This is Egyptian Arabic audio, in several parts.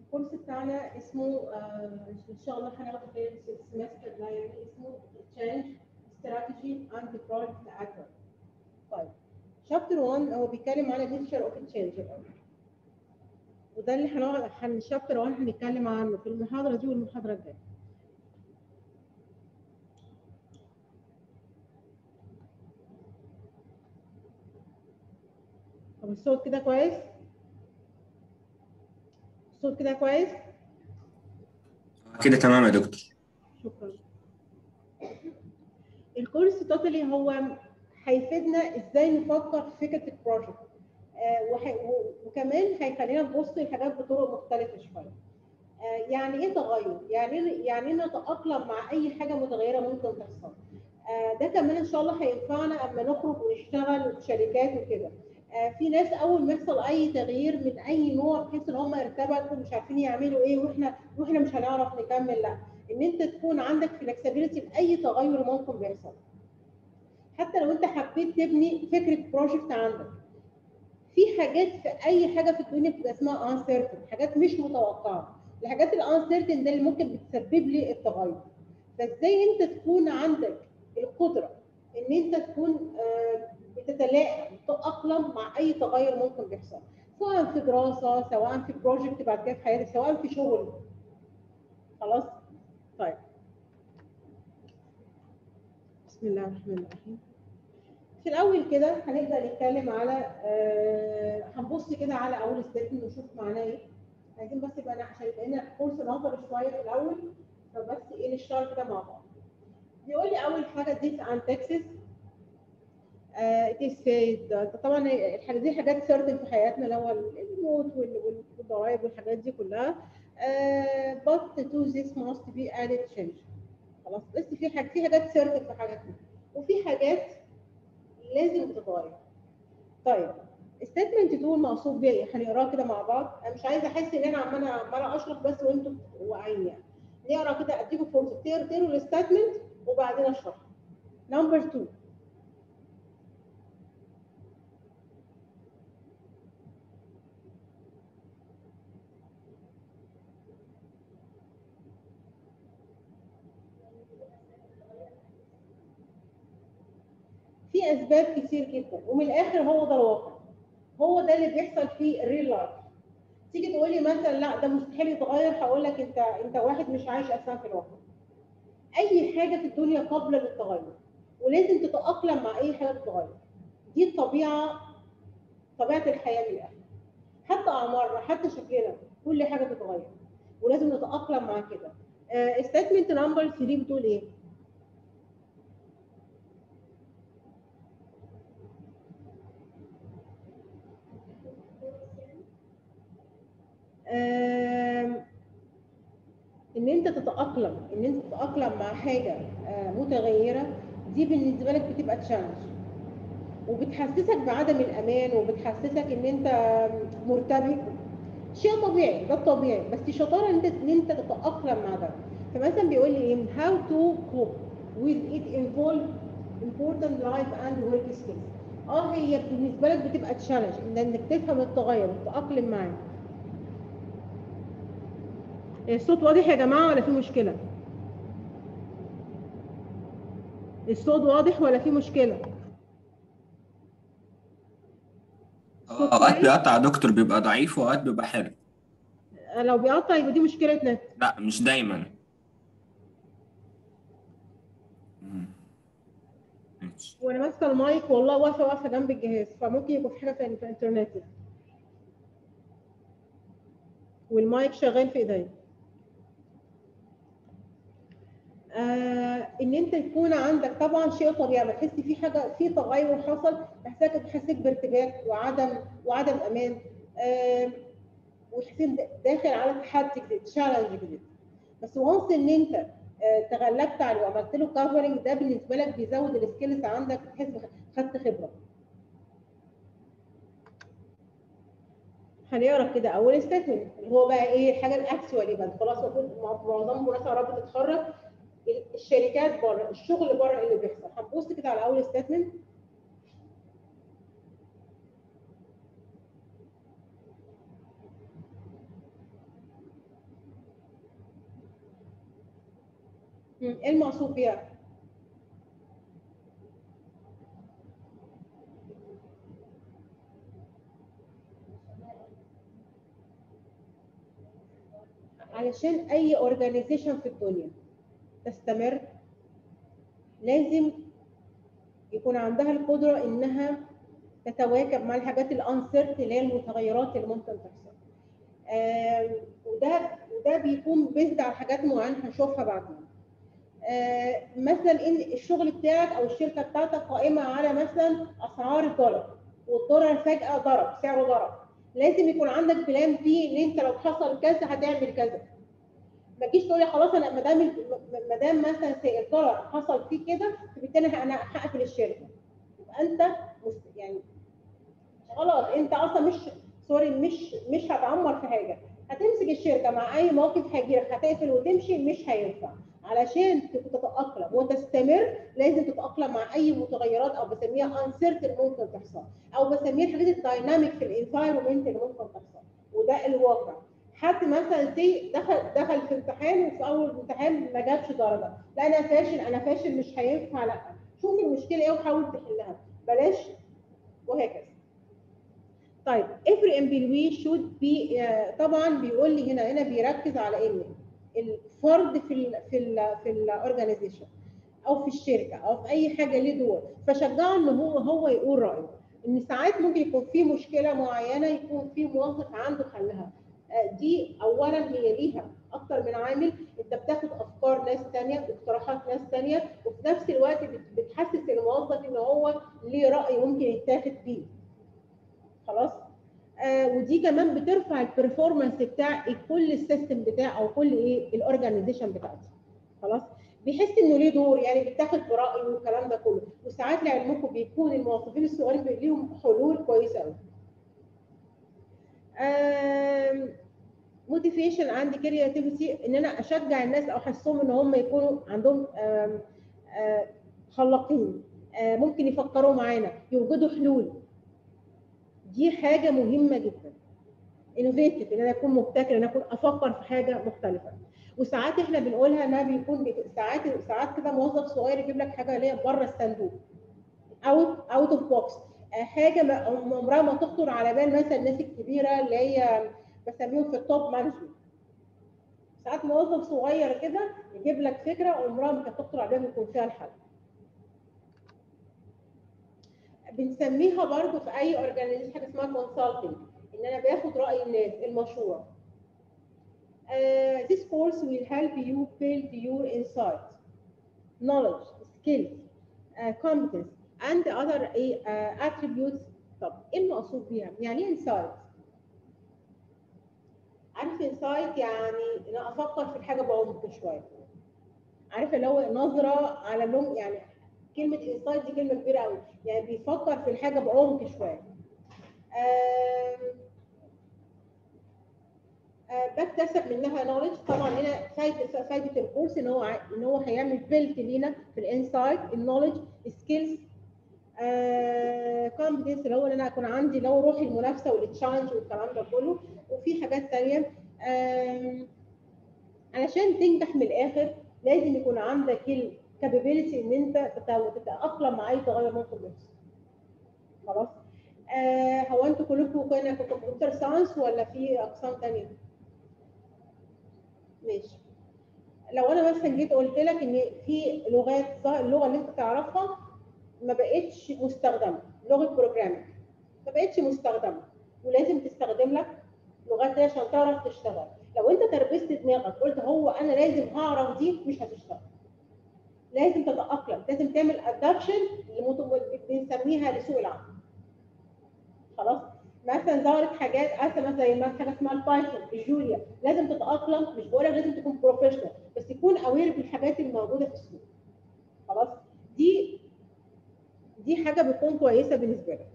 الكورس بتاعنا اسمه آه، ان شاء الله هناخد خلال السمستر ده يعني اسمه تشينج استراتيجي اند بروجكت اكتر طيب شابتر 1 هو بيتكلم على نيتشر اوف تشينج وده اللي هنقعد هن شابتر 1 هنتكلم عنه في المحاضره دي والمحاضره الجايه طب الصوت كده كويس الصوت كده كويس كده تمام يا دكتور شكرا الكورس توتالي هو هيفيدنا ازاي نفكر في فكره البروجكت آه وحي... وكمان هيخلينا نبص للحاجات بطرق مختلفه شويه آه يعني ايه تغير يعني يعني ايه نتاقلم مع اي حاجه متغيره ممكن تحصل آه ده كمان ان شاء الله هينفعنا اما نخرج ونشتغل في شركات وكده في ناس اول ما يحصل اي تغيير من اي نوع بحيث ان هم ارتبكوا ومش عارفين يعملوا ايه واحنا واحنا مش هنعرف نكمل لا ان انت تكون عندك فلكسبيليتي لاي تغير ممكن بيحصل حتى لو انت حبيت تبني فكره بروجكت عندك في حاجات في اي حاجه في الدنيا بتبقى اسمها uncertain حاجات مش متوقعه الحاجات الانسيرتن ده اللي ممكن بتسبب لي التغير فازاي انت تكون عندك القدره ان انت تكون آه بتتلائم تتاقلم مع اي تغير ممكن بيحصل سواء في دراسه سواء في بروجكت بعد كده في حياتك سواء في شغل خلاص طيب بسم الله الرحمن الرحيم في الاول كده هنبدا نتكلم على آه هنبص كده على اول ستيتمنت ونشوف معناه ايه عايزين بس يبقى عشان يبقى لنا كورس نظري شويه في الاول فبس ايه نشتغل كده مع بعض بيقول لي اول حاجه ديت عن تكساس uh, طبعا الحاجات دي حاجات سيرتن في حياتنا اللي هو الموت والضرائب والحاجات دي كلها uh, but to this must be added change خلاص بس في حاجات في حاجات سيرتن في حياتنا وفي حاجات لازم تتغير طيب ستيتمنت 2 المقصود بيها ايه؟ هنقراها كده مع بعض انا مش عايزه احس ان انا عماله عماله اشرح بس وانتم واقعين يعني نقرا كده اديكم فرصه تقروا الستيتمنت وبعدين اشرح نمبر 2 في اسباب كتير جدا ومن الاخر هو ده الواقع هو ده اللي بيحصل في الريل لايف تيجي تقول لي مثلا لا ده مستحيل يتغير هقول لك انت انت واحد مش عايش اصلا في الواقع اي حاجه في الدنيا قابله للتغير ولازم تتاقلم مع اي حاجه تتغير دي الطبيعه طبيعه الحياه من الاخر حتى اعمارنا حتى شكلنا كل حاجه بتتغير ولازم نتاقلم مع كده ستيتمنت نمبر 3 بتقول ايه ان انت تتاقلم ان انت تتاقلم مع حاجه متغيره دي بالنسبه لك بتبقى تشالنج وبتحسسك بعدم الامان وبتحسسك ان انت مرتبك شيء طبيعي ده الطبيعي بس شطاره ان انت ان انت تتاقلم مع ده فمثلا بيقول لي ايه how to cope with it involve important life and work skills اه هي بالنسبه لك بتبقى تشالنج ان انك تفهم التغير وتتاقلم معاه الصوت واضح يا جماعه ولا في مشكله الصوت واضح ولا في مشكله اوقات بيقطع يا دكتور بيبقى ضعيف واوقات بيبقى حلو لو بيقطع يبقى دي مشكله نت لا مش دايما وانا ماسكه المايك والله واقفه واقفه جنب الجهاز فممكن يبقى في حاجه في الانترنت والمايك شغال في ايديا آه ان انت يكون عندك طبعا شيء طبيعي لما تحس في حاجه في تغير حصل تحسسك تحسسك بارتباك وعدم وعدم امان آه وتحسين داخل على تحدي جديد تشالنج جديد بس وانس ان انت آه تغلبت عليه وعملت له كفرنج ده بالنسبه لك بيزود السكيلز عندك تحس خدت خبره هنقرا كده اول ستيتمنت اللي هو بقى ايه الحاجه الاكسوال يبقى خلاص المفروض معظمهم ناس قربت تتخرج الشركات بره الشغل بره اللي بيحصل هنبص كده على اول ستيتمنت مم، ايه المقصود بيها؟ علشان اي اورجانيزيشن في الدنيا تستمر لازم يكون عندها القدره انها تتواكب مع الحاجات الانسرت اللي هي المتغيرات اللي ممكن تحصل آه وده وده بيكون بيزد على حاجات معينه هنشوفها بعدين آه مثلا ان الشغل بتاعك او الشركه بتاعتك قائمه على مثلا اسعار الدولار والدولار فجاه ضرب سعره ضرب لازم يكون عندك بلان بي ان انت لو حصل كذا هتعمل كذا ما تجيش تقول لي خلاص انا ما دام ما دام مثلا الدولار حصل فيه كده فبالتالي انا هقفل الشركه يبقى انت مست... يعني خلاص انت اصلا مش سوري مش مش هتعمر في حاجه هتمسك الشركه مع اي موقف هيجيلك هتقفل وتمشي مش هينفع علشان تتاقلم وتستمر لازم تتاقلم مع اي متغيرات او بسميها انسرتن ممكن تحصل او بسميها الحاجات الدايناميك في الانفايرمنت اللي ممكن تحصل وده الواقع حد مثلا زي دخل دخل في امتحان وفي اول امتحان ما جابش درجه لا انا فاشل انا فاشل مش هينفع لا شوف المشكله ايه وحاول تحلها بلاش وهكذا طيب every employee should be uh, طبعا بيقول لي هنا هنا بيركز على ان الفرد في ال في ال في الاورجانيزيشن او في الشركه او في اي حاجه ليه دور فشجعه ان هو هو يقول رايه ان ساعات ممكن يكون في مشكله معينه يكون في موظف عنده حلها دي اولا هي ليها اكتر من عامل انت بتاخد افكار ناس ثانيه واقتراحات ناس ثانيه وفي نفس الوقت بتحسس الموظف ان هو ليه راي ممكن يتاخد بيه خلاص آه ودي كمان بترفع البرفورمانس بتاع كل السيستم بتاعه او كل ايه الاورجانيزيشن بتاعتي خلاص بيحس انه ليه دور يعني بيتاخد برايه والكلام ده كله وساعات لعلمكم بيكون الموظفين الصغيرين ليهم حلول كويسه قوي موتيفيشن عندي كرياتيفيتي ان انا اشجع الناس او احسهم ان هم يكونوا عندهم آم آم خلاقين ممكن يفكروا معانا يوجدوا حلول دي حاجه مهمه جدا انوفيتيف ان انا اكون مبتكر ان انا اكون افكر في حاجه مختلفه وساعات احنا بنقولها انها بيكون ساعات ساعات كده موظف صغير يجيب لك حاجه اللي هي بره الصندوق اوت اوت اوف بوكس حاجه عمرها ما تخطر على بال مثلا الناس الكبيره اللي هي بسميهم في التوب مانجمنت ساعات موظف صغير كده يجيب لك فكره عمرها ما كانت تخطر على بال يكون فيها الحل بنسميها برضو في اي اورجانيزيشن حاجه اسمها كونسلتنج ان انا باخد راي الناس المشوره uh, this course will help you build your insight knowledge skills uh, competence and other uh, attributes طب ايه المقصود بيها؟ يعني ايه انسايت؟ عارف انسايت يعني ان انا افكر في الحاجه بعمق شويه. عارف اللي هو نظره على لون يعني كلمه انسايت دي كلمه كبيره قوي يعني بيفكر في الحاجه بعمق شويه. بكتسب منها نولج طبعا هنا فايده فايده الكورس ان هو ان هو هيعمل بيلت لينا في الانسايت النولج سكيلز كومبتنس اللي هو ان انا اكون عندي لو روح المنافسه والتشالنج والكلام ده كله وفي حاجات ثانيه علشان تنجح من الاخر لازم يكون عندك الكابابيلتي ان انت تتاقلم مع اي تغير ممكن يحصل خلاص آه هو انتوا كلكم كنا في كمبيوتر ساينس ولا في اقسام ثانيه؟ ماشي لو انا مثلا جيت قلت لك ان في لغات اللغه اللي انت تعرفها ما بقتش مستخدمه لغه بروجرامينج ما بقتش مستخدمه ولازم تستخدم لك لغات دي عشان تعرف تشتغل لو انت تربست دماغك قلت هو انا لازم هعرف دي مش هتشتغل لازم تتاقلم لازم تعمل ادابشن اللي بنسميها لسوق العمل خلاص مثلا ظهرت حاجات مثلا زي مثلا حاجه اسمها البايثون الجوليا لازم تتاقلم مش بقول لك لازم تكون بروفيشنال بس تكون اوير بالحاجات اللي موجوده في السوق خلاص دي دي حاجه بتكون كويسه بالنسبه لك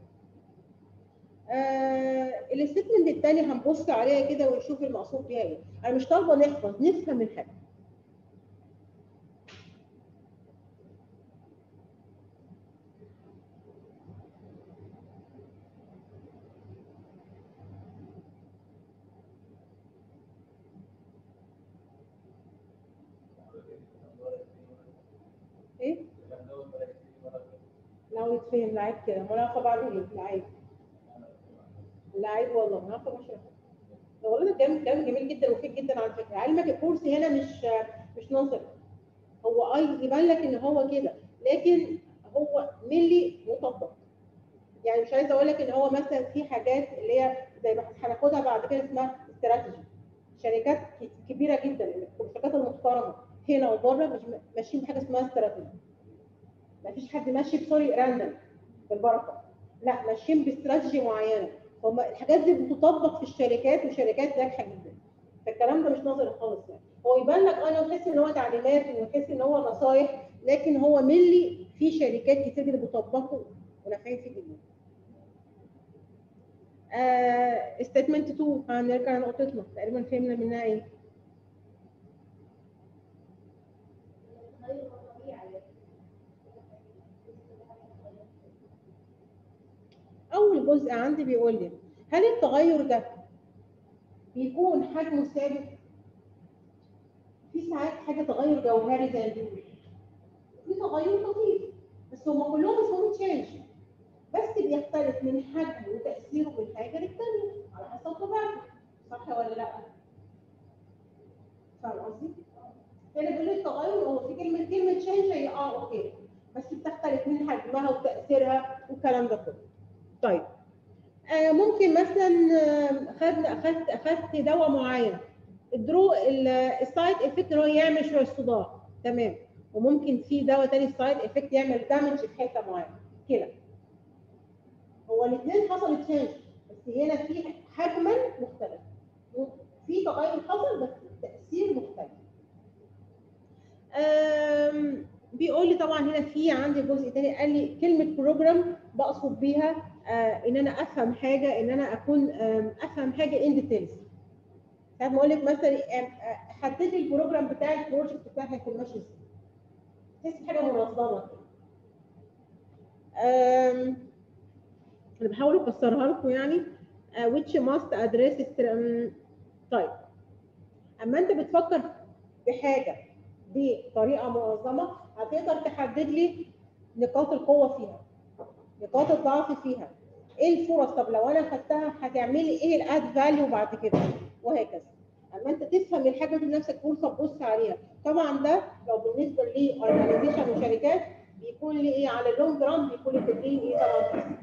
آه الستمنت الثاني هنبص عليها كده ونشوف المقصود بيها ايه انا مش طالبه نحفظ نفهم الحاجه لو يتفهم لعيب كده ما انا طبعا ايه لعيب لعيب والله ما عارفه مش والله ده كلام كلام جميل جدا ومفيد جدا على فكره علمك الكورس هنا مش مش نظري هو اي يبان لك ان هو كده لكن هو ملي مطبق يعني مش عايزه اقول لك ان هو مثلا في حاجات اللي هي زي ما هناخدها بعد كده اسمها استراتيجي شركات كبيره جدا الشركات المحترمه هنا وبره مش ماشيين بحاجه اسمها استراتيجي ما فيش حد ماشي بسوري راندم بالبركه لا ماشيين باستراتيجي معينه هم الحاجات دي بتطبق في الشركات وشركات ناجحه جدا فالكلام ده مش نظري خالص يعني هو يبان لك انا تحس ان هو تعليمات وتحس ان هو نصايح لكن هو ملي في شركات كتير جدا بتطبقه ونافعين فيه جدا ستيتمنت 2 هنرجع لنقطتنا تقريبا فهمنا منها ايه اول جزء عندي بيقول لي هل التغير ده بيكون حجمه ثابت في ساعات حاجه تغير جوهري زي ما بيقولوا في تغير لطيف بس هم كلهم اسمهم تشينج بس بيختلف من حجمه وتاثيره من حاجه للثانيه على حسب طبيعته صح ولا لا؟ فاهم قصدي؟ هنا بيقول لي التغير هو في كلمه كلمه تشينج هي اه اوكي بس بتختلف من حجمها وتاثيرها والكلام ده كله. طيب آه ممكن مثلا خدنا اخذت اخذت دواء معين الدرو السايد افكت اللي هو يعمل شويه صداع تمام وممكن في دواء تاني السايد افكت يعمل دامج في حته معينه كده هو الاثنين حصل تشينج بس هنا في حجما مختلف في تغير حصل بس التاثير مختلف بيقول لي طبعا هنا في عندي جزء تاني قال لي كلمه بروجرام بقصد بيها آه ان انا افهم حاجه ان انا اكون افهم حاجه ان ديتيلز ساعات ما اقول لك مثلا حدد لي البروجرام بتاع البروجكت بتاعك هيكون ماشي ازاي تحس بحاجه منظمه انا بحاول افسرها لكم يعني uh, which must address طيب اما انت بتفكر بحاجه بطريقه منظمه هتقدر تحدد لي نقاط القوه فيها نقاط الضعف فيها ايه الفرص طب لو انا خدتها هتعملي ايه الاد فاليو بعد كده وهكذا اما انت تفهم الحاجه دي بنفسك فرصه تبص عليها طبعا ده لو بالنسبه لاورجنايزيشن وشركات بيكون لي ايه على اللونج ران بيكون لي تدريب ايه طبعا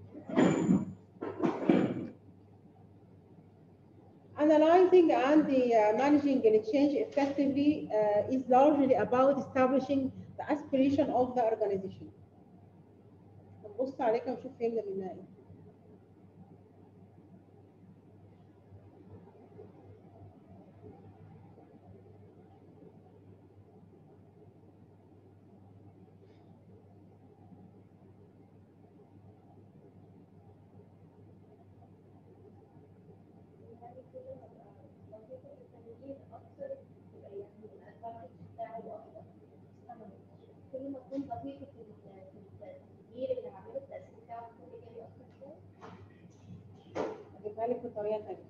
Analyzing and the, uh, managing the change effectively uh, is largely about establishing the aspiration of the organization. نبص عليك ونشوف فهمنا منها ايه. كل ما تكون دقيقة في التغيير اللي هعمله التأثير بتاعه يكون إيجابي أكتر شوية. اجيبها لك بطريقه ثانيه.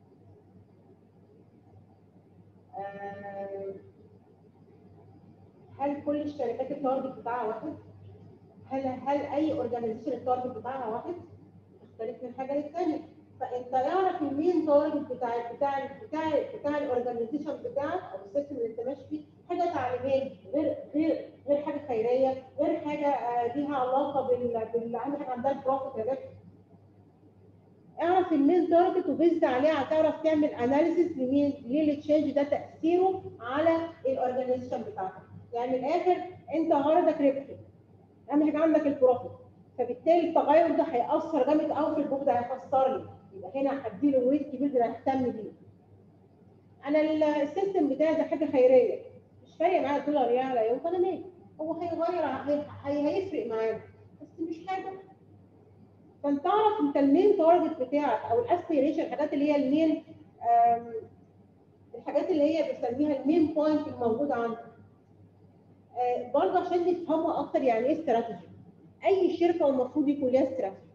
هل كل الشركات التارجت بتاعها واحد؟ هل هل اي اورجانيزيشن التارجت بتاعها واحد؟ يختلف من حاجه للثانيه. فانت اعرف المين تارجت بتاع بتاع بتاع بتاع الاورجانيزيشن بتاعك او السيستم اللي انت ماشي فيه حاجه تعليميه غير غير غير حاجه خيريه غير حاجه آه ليها علاقه بال بال اهم حاجه عندها البروفيت يا باشا اعرف المين تارجت وبيزد عليه هتعرف تعمل اناليسيس لمين ليه التشينج ده تاثيره على الاورجانيزيشن بتاعتك يعني من الاخر انت غرضك ربح اهم حاجه عندك البروفيت فبالتالي التغير ده هيأثر جامد قوي في البوك ده هيخسر لي يبقى هنا هديله ويت كبير ده ههتم بيه انا السيستم بتاعي ده حاجه خيريه مش فارق معايا الدولار يعلى يوم فانا مالي هو هيغير هي... هي... هيفرق معانا بس مش حاجه فانت تعرف انت المين تارجت بتاعك او الاسبيريشن الحاجات اللي هي المين الحاجات اللي هي بنسميها المين بوينت الموجوده عندك برضه عشان نفهمها اكتر يعني ايه استراتيجي اي شركه المفروض يكون ليها استراتيجي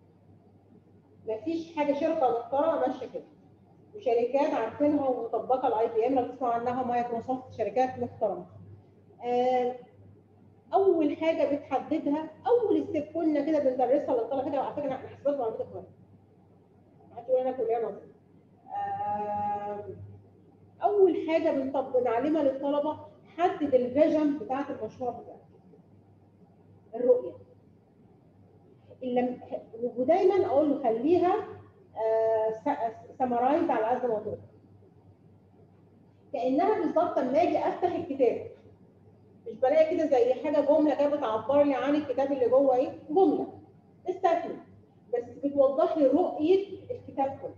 مفيش حاجه شركه محترمه ماشيه كده وشركات عارفينها ومطبقه الاي بي ام لو تسمع عنها مايكروسوفت شركات محترمه اول حاجه بتحددها اول ستيب بدرسها للطلبه كده على فكره انا حسابات معلومات كويس هتقول انا كليه نظري آم، اول حاجه بنطب بنعلمها للطلبه حدد الفيجن بتاعت المشروع بتاعك الرؤيه اللي ودايما اقول له خليها سمرايز على قد ما تقدر كانها بالظبط لما اجي افتح الكتاب مش بلاقي كده زي حاجه جمله كده بتعبر لي عن الكتاب اللي جوه ايه جمله استثنى بس بتوضح لي رؤيه الكتاب كله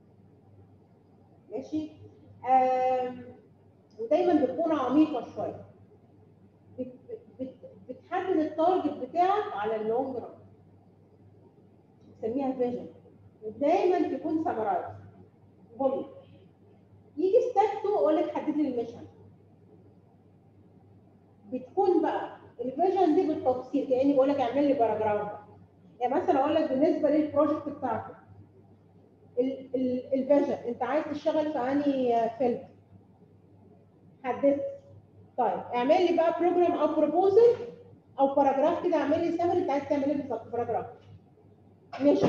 ماشي آم، ودايما بتكون عميقه شويه بت- بت- بتحدد التارجت بتاعك على اللونج ران بنسميها فيجن ودايما تكون سمرايز جمله يجي ستيب 2 اقول لك حدد لي الميشن بتكون بقى الفيجن دي بالتفصيل كاني بقول لك اعمل لي باراجراف يعني مثلا اقول لك بالنسبه للبروجكت بتاعك الفيجن انت عايز تشتغل في انهي فيلم حددت طيب اعمل لي بقى بروجرام او بروبوزل او باراجراف كده اعمل لي سمري انت عايز تعمل ايه بالظبط باراجراف ماشي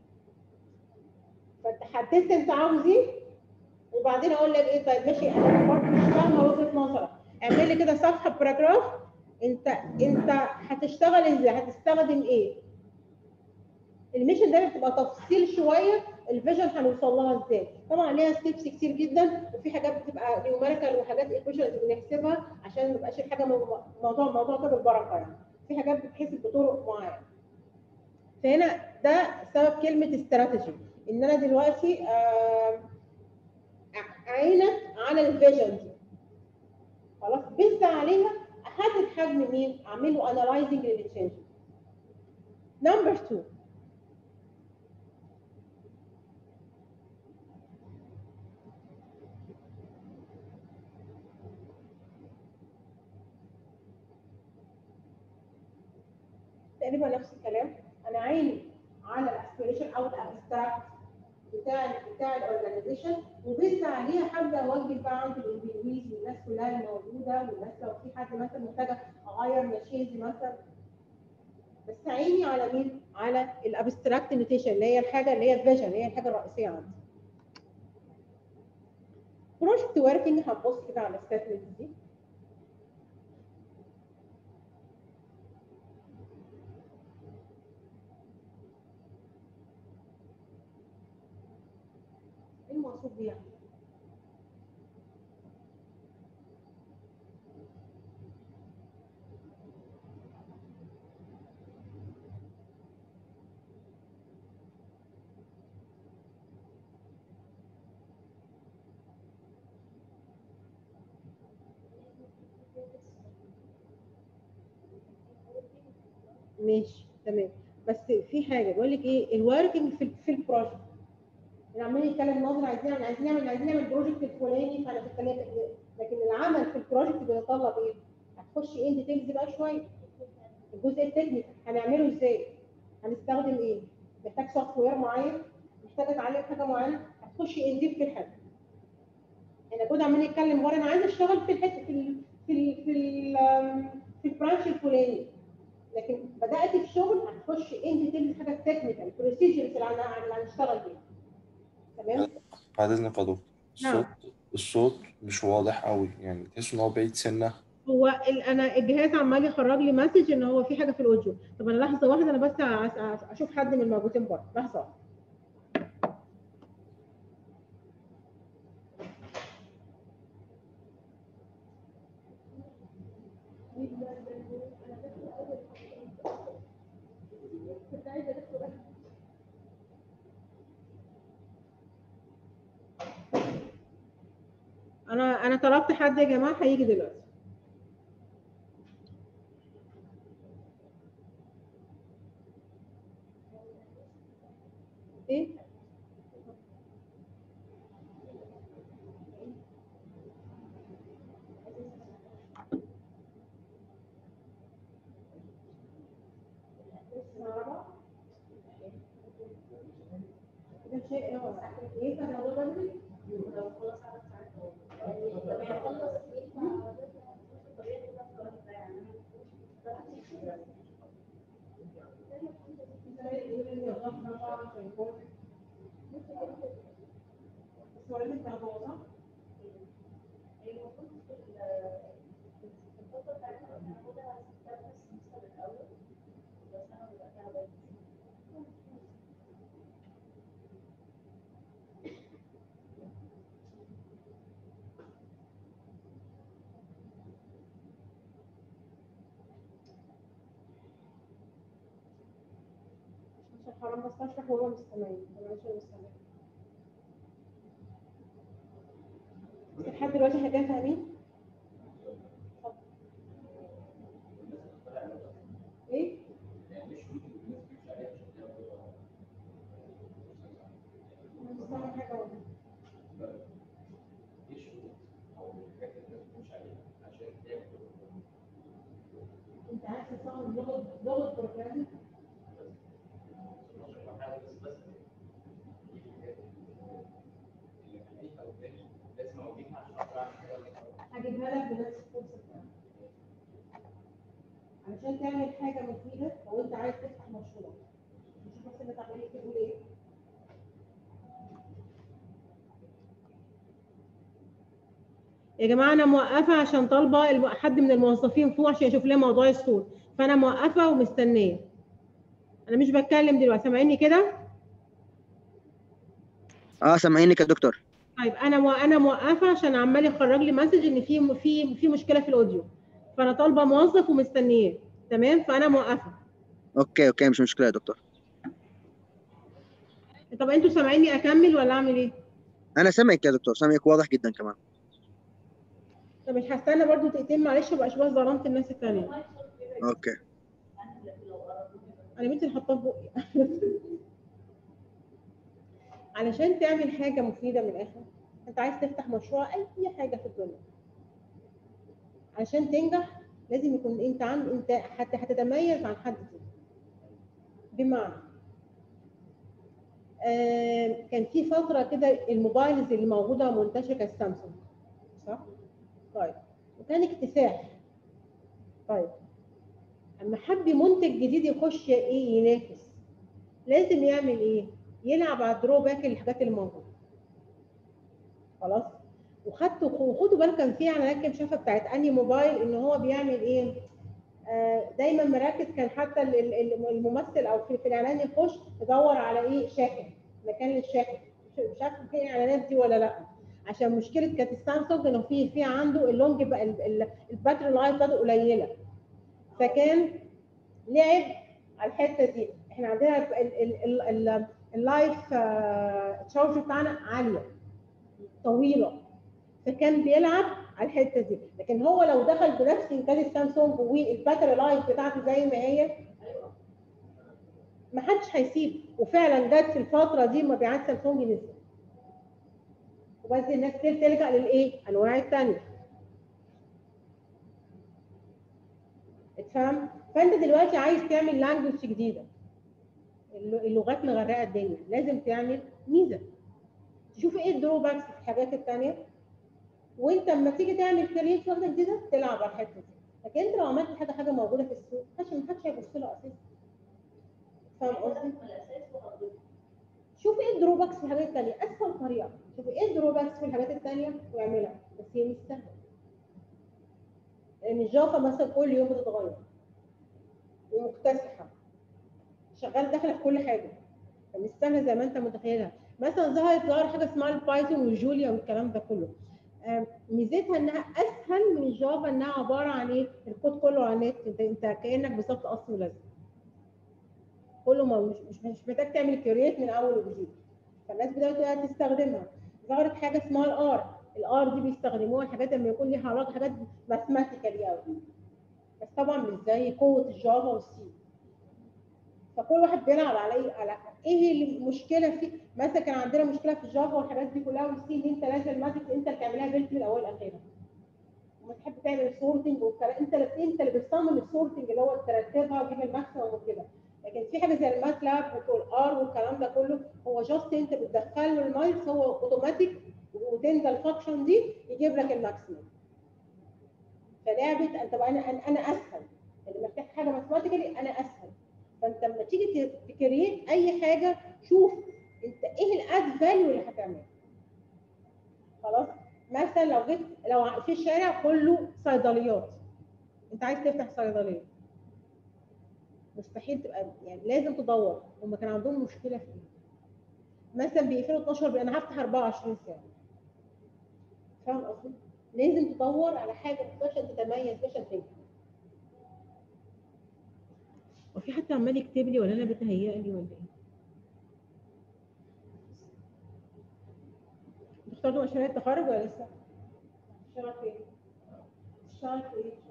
فانت حددت انت عاوز ايه وبعدين اقول لك ايه طيب ماشي انا برضه مش فاهمه وجهه نظرك اعمل لي كده صفحه باراجراف انت انت هتشتغل ازاي هتستخدم ايه الميشن ده بتبقى تفصيل شويه الفيجن هنوصل لها ازاي طبعا ليها ستيبس كتير جدا وفي حاجات بتبقى نيوميريكال وحاجات ايكويشنز بنحسبها عشان ما يبقاش الحاجه مو- موضوع موضوع كده بالبركه يعني في حاجات بتحسب بطرق معينه فهنا ده سبب كلمه استراتيجي ان انا دلوقتي آه عينك على الفيجن دي خلاص بس عليها احدد حجم مين اعمله انالايزنج للتشينج نمبر 2 تقريبا نفس الكلام انا عيني على الاسبيريشن او الابستراكت بتاع بتاع الاورجنايزيشن وبس عليها هبدا اوجه بقى عند الانجليزي والناس كلها اللي موجوده والناس لو في حد مثلا محتاجه اغير ماشينز مثلا بس عيني على مين؟ على الابستراكت نوتيشن اللي هي الحاجه اللي هي الفيجن اللي هي الحاجه الرئيسيه عندي. بروجكت وركينج هنبص كده على الستاتمنت دي ايه المقصود بيها؟ ماشي تمام بس في حاجه بقول لك ايه الوركينج في في البروجكت احنا عمالين نتكلم نظري عايزين نعمل عايزين نعمل عايزين نعمل بروجكت الفلاني فانا بتكلم لكن العمل في البروجكت بيتطلب ايه؟ هتخش ان ديتيلز بقى شويه الجزء التكنيكال هنعمله ازاي؟ هنستخدم ايه؟ محتاج سوفت وير معين محتاج اتعلم حاجه معينه هتخش ان ديب في الحته احنا كنا عمالين نتكلم ورا انا عايز اشتغل في الحته في ال في ال في ال في البرانش الفلاني لكن بدات في شغل هتخش ان ديتيلز حاجه تكنيكال بروسيجرز اللي هن- اللي هنشتغل بيها تمام؟ بعد اذنك يا دكتور نعم. الصوت الصوت مش واضح قوي يعني تحس ان هو بعيد سنه هو ال- انا الجهاز عمال يخرج لي مسج ان هو في حاجه في الاوديو طب انا لحظه واحده انا بس أ- أ- اشوف حد من الموجودين بره لحظه واحدة. انا انا طلبت حد يا جماعه هيجي دلوقتي ايه ده شيء هو ايه كان الموضوع بدري؟ عشان يكون بس هو لازم تاخدوه صح؟ المفروض في ال- في الفترة بتاعتنا هناخدها ستة بس السمستر الأول بس أنا ببقى تعبانة عشان حرام بس اشرح وهو مستمعين انا مش مستمع بس لحد دلوقتي احنا كده فاهمين؟ ايه؟ أنا مش سامع حاجة والله. انت عايز تستخدم لغه لغه بروجرامينج هجيبها لك بنفس الفرصه بتاعتك علشان تعمل حاجه مفيده لو انت عايز تفتح مشروع نشوف بس انت تعمل ايه تقول ايه يا جماعه انا موقفه عشان طالبه الم- حد من الموظفين فوق عشان يشوف لنا موضوع الصوت فانا موقفه ومستنيه انا مش بتكلم دلوقتي سامعيني كده اه سامعينك يا دكتور طيب انا مو... انا موقفه عشان عمال يخرج لي مسج ان في في في مشكله في الاوديو فانا طالبه موظف ومستنياه تمام فانا موقفه اوكي اوكي مش مشكله يا دكتور طب انتوا سامعيني اكمل ولا اعمل ايه انا سامعك يا دكتور سامعك واضح جدا كمان طب مش هستنى برضو دقيقتين معلش مبقاش بس ظلمت الناس التانية اوكي انا بنتي اللي حاطاه في بقي علشان تعمل حاجه مفيده من الاخر انت عايز تفتح مشروع اي حاجه في الدنيا عشان تنجح لازم يكون انت عن انت حتى هتتميز عن حد تاني بمعنى آه كان في فتره كده الموبايلز اللي موجوده منتشره كانت سامسونج صح؟ طيب وكان اكتساح طيب اما حب منتج جديد يخش ايه ينافس لازم يعمل ايه؟ يلعب على الدروباك الحاجات اللي موجوده خلاص وخدتوا وخدوا بالكم كان في اعلانات كده شافه بتاعت اني موبايل ان هو بيعمل ايه؟ آه دايما مركز كان حتى ال- ال- الممثل او في, في الاعلان يخش يدور على ايه؟ شاحن مكان للشاحن مش عارفه في الاعلانات دي ولا لا عشان مشكله كانت السامسونج انه في في عنده اللونج بقى ال- ال- الباتري لايف بتاعته قليله فكان لعب على الحته دي احنا عندنا ال- ال- ال- ال- اللايف آه، تشارج بتاعنا عاليه طويله فكان بيلعب على الحته دي لكن هو لو دخل بنفس انتاج السامسونج والباتري لايف بتاعته زي ما هي ما حدش هيسيب وفعلا جت في الفتره دي مبيعات سامسونج نزلت وبس الناس تل- تلجا للايه؟ انواع الثانيه اتفهم؟ فانت دلوقتي عايز تعمل لانجوج جديده الل- اللغات مغرقه الدنيا لازم تعمل ميزه تشوف ايه الدروباكس في الحاجات الثانيه وانت لما تيجي تعمل كارير في واحده جديده تلعب على الحته دي لكن انت لو عملت حاجه حاجه موجوده في السوق محدش محدش هيبص لها اساسا فاهم قصدي؟ الأساس وأرضه شوف ايه الدروباكس في الحاجات الثانيه اسهل طريقه شوف ايه الدروباكس في الحاجات الثانيه واعملها بس هي مش سهله لان الجافا مثلا كل يوم بتتغير ومكتسحه شغال داخله في كل حاجه فمش سهله زي ما انت متخيلها مثلا ظهرت ظهر حاجه اسمها البايثون والجوليا والكلام ده كله آم، ميزتها انها اسهل من الجافا انها عباره عن ايه الكود كله على النت انت انت كانك بالظبط اصل ولازم كله ما مش مش مش محتاج تعمل كرييت من اول وجديد فالناس بدات تستخدمها ظهرت حاجه اسمها الار الار دي بيستخدموها الحاجات لما يكون ليها علاقه حاجات ماثماتيكالي قوي بس طبعا مش زي قوه الجافا والسي فكل واحد بيلعب على ايه على ايه المشكله في مثلا كان عندنا مشكله في الجافا والحاجات دي كلها والسي ان انت لازم ماسك انت اللي تعملها بنت من الاول لاخرها وما تحب تعمل السورتنج والكلام انت اللي انت اللي بتصمم السورتنج اللي هو ترتبها وتجيب الماكسيمم وكده لكن في حاجه زي الماتلاب والار والكلام ده كله هو جاست انت بتدخل له المايلز هو اوتوماتيك وتنزل الفانكشن دي يجيب لك الماكسيمم فلعبه انت بقى انا انا أنا اسهل اللي محتاج حاجه ماثماتيكالي انا اسهل فانت لما تيجي تكريت اي حاجه شوف انت ايه الاد فاليو اللي هتعمله خلاص مثلا لو جيت لو في الشارع كله صيدليات انت عايز تفتح صيدليه مستحيل تبقى يعني لازم تدور هم كان عندهم مشكله في ايه مثلا بيقفلوا 12 بي- انا هفتح 24 ساعه فاهم قصدي؟ لازم تدور على حاجه عشان تتميز عشان تنجح وفي حد عمال يكتب لي ولا انا بتهيألي ولا ايه؟ اخترتوا مشاريع التخرج ولا لسه؟ اشتغل في ايه؟ اشتغل في ايه؟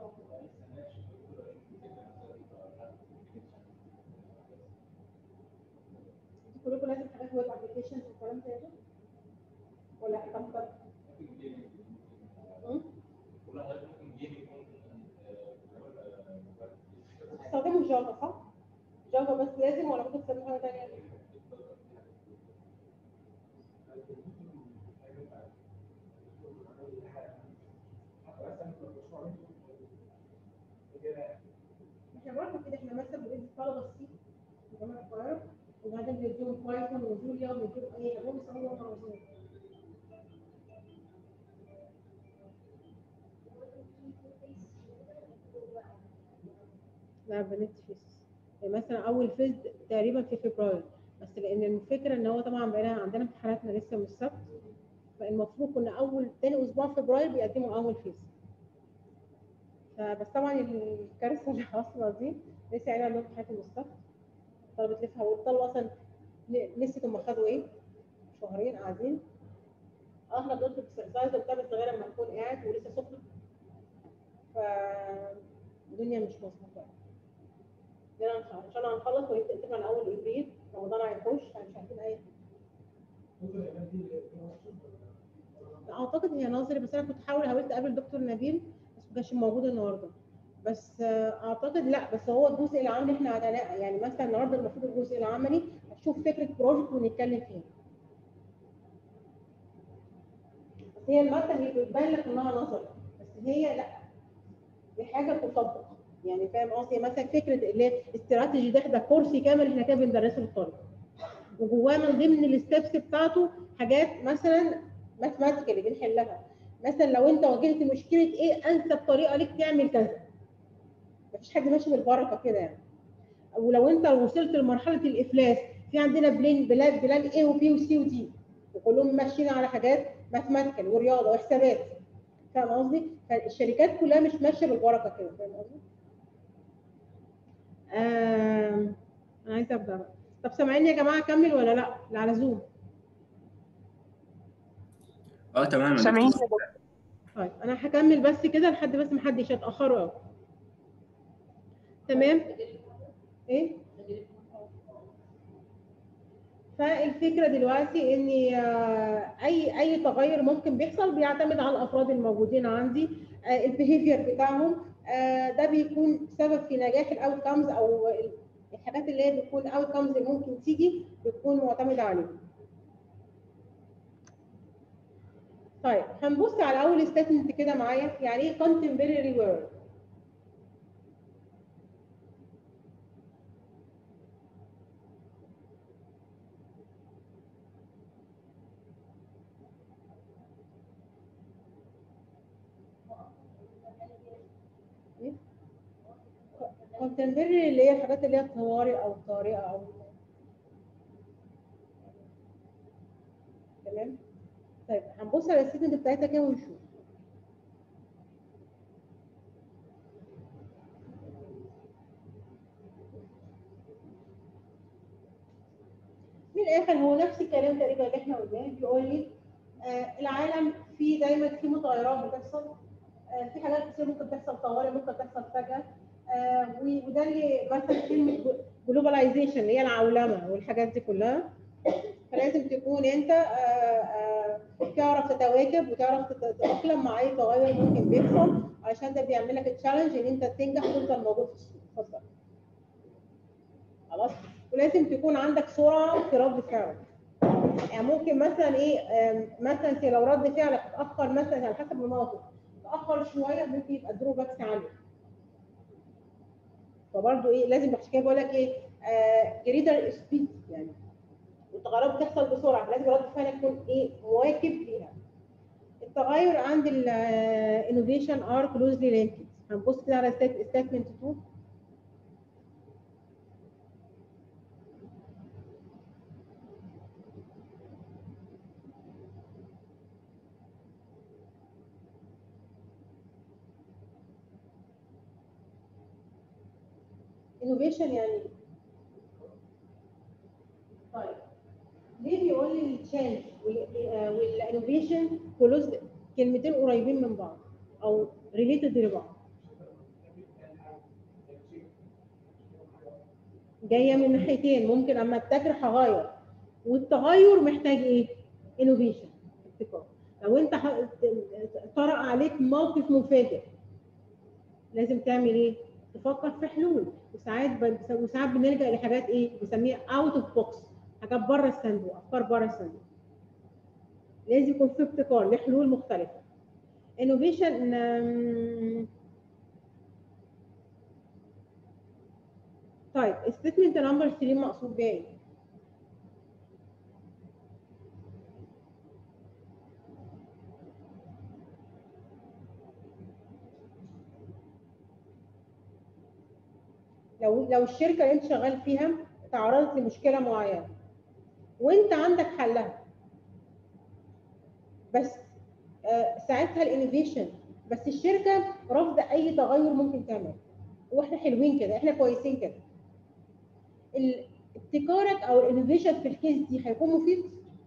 انتوا كلكم لازم حاجات ويب ابلكيشنز والكلام ده ده؟ ولا هتفكر؟ م? تستخدموا جافا صح؟ جافا بس لازم ولا ممكن تستخدموا حاجه ثانيه؟ احنا برضه كده احنا مثلا بندي الطلبه السي في جامعه القاهره وبعدين بنديهم بايثون وجوليا وبنديهم ايه هم يستخدموا هم عاوزين لا بنت فيس يعني مثلا اول فيز تقريبا في فبراير بس لان الفكره ان هو طبعا بقينا عندنا امتحاناتنا لسه من السبت فالمفروض كنا اول تاني اسبوع في فبراير بيقدموا اول فيز فبس طبعا الكارثه اللي حاصله دي لسه يعني عندهم امتحانات من السبت طلبه لسه والطلبه اصلا نسيت هم خدوا ايه شهرين قاعدين اه احنا بنطلب اكسرسايز وبتاع بس غير لما تكون قاعد ولسه سخن فالدنيا مش مظبوطه يعني ان شاء الله هنخلص ونبدا من اول ابريل رمضان هيخش فمش عارفين اي اعتقد هي نظري بس انا كنت حاول حاولت اقابل دكتور نبيل بس ما كانش موجود النهارده بس آه، اعتقد لا بس هو الجزء العملي احنا عندنا يعني مثلا النهارده المفروض الجزء العملي هتشوف فكره بروجكت ونتكلم فيها بس هي الماده هي بتبان لك انها نظري بس هي لا دي حاجه تطبق يعني فاهم قصدي مثلا فكره اللي هي استراتيجي ده ده كورسي كامل احنا كده بندرسه للطالب وجواه من ضمن الستبس بتاعته حاجات مثلا ماثماتيكالي بنحلها مثلا لو انت واجهت مشكله ايه انسب طريقه ليك تعمل كذا مفيش حاجه ماشيه بالبركه كده يعني ولو انت وصلت لمرحله الافلاس في عندنا بلان بلان بلان ايه وبي وسي ودي وكلهم ماشيين على حاجات ماثماتيكال ورياضه وحسابات فاهم قصدي؟ فالشركات كلها مش ماشيه بالبركه كده فاهم قصدي؟ آم، انا عايزه ابدا بقى طب سامعيني يا جماعه اكمل ولا لا؟ اللي على زوم اه تمام يا سامعين دكتور طيب انا هكمل بس كده لحد بس ما حدش يتاخروا قوي تمام ايه فالفكره دلوقتي ان آه، اي اي تغير ممكن بيحصل بيعتمد على الافراد الموجودين عندي البيهيفير بتاعهم آه، ده بيكون سبب في نجاح الاوت كامز او الحاجات اللي هي بتكون اوت كامز اللي ممكن تيجي بتكون معتمده عليهم طيب هنبص على اول ستيتمنت كده معايا يعني ايه contemporary world إيه؟ contemporary اللي هي الحاجات اللي هي الطوارئ او الطارئه او تمام طيب هنبص على الستيتمنت بتاعتها كده ونشوف من الاخر هو نفس الكلام تقريبا اللي احنا قلناه بيقول لي آه العالم فيه دايما فيه متغيرات بتحصل آه في حاجات كتير ممكن تحصل طوارئ ممكن تحصل فجاه آه و- وده اللي مثلا كلمه جلوباليزيشن اللي هي العولمه والحاجات دي كلها فلازم تكون انت آه، آه، تعرف تتواكب وتعرف تت- تتاقلم مع اي تغير ممكن بيحصل علشان ده بيعمل لك تشالنج ان انت تنجح وتفضل موجود في السوق اتفضل خلاص ولازم تكون عندك سرعه في رد فعلك يعني ممكن مثلا ايه آم، مثلا انت لو رد فعلك اتاخر مثلا على حسب الموقف اتاخر شويه ممكن يبقى دروبكس عاليه فبرضه ايه لازم عشان كده بقول لك ايه جريدر سبيد يعني والتغيرات بتحصل بسرعه لازم رد فعلك يكون ايه مواكب ليها التغير عند الانوفيشن ار كلوزلي لينكد هنبص كده على ستيتمنت 2 انوفيشن يعني ايه؟ طيب ليه بيقول لي التشانج والانوفيشن كلوز كلمتين قريبين من بعض او ريليتد لبعض جايه من ناحيتين ممكن اما ابتكر هغير والتغير محتاج ايه؟ انوفيشن ابتكار لو انت ح- طرأ عليك موقف مفاجئ لازم تعمل ايه؟ تفكر في حلول وساعات ب... وساعات بنلجا لحاجات ايه؟ بنسميها اوت اوف بوكس حاجات بره الصندوق افكار بره الصندوق لازم يكون في ابتكار لحلول مختلفه انوفيشن طيب statement نمبر 3 مقصود بيها ايه؟ لو لو الشركه اللي انت شغال فيها تعرضت لمشكله معينه وانت عندك حلها بس آه، ساعتها الانوفيشن بس الشركه رافضه اي تغير ممكن تعمله واحنا حلوين كده احنا كويسين كده ال- ابتكارك او الانوفيشن في الكيس دي هيكون مفيد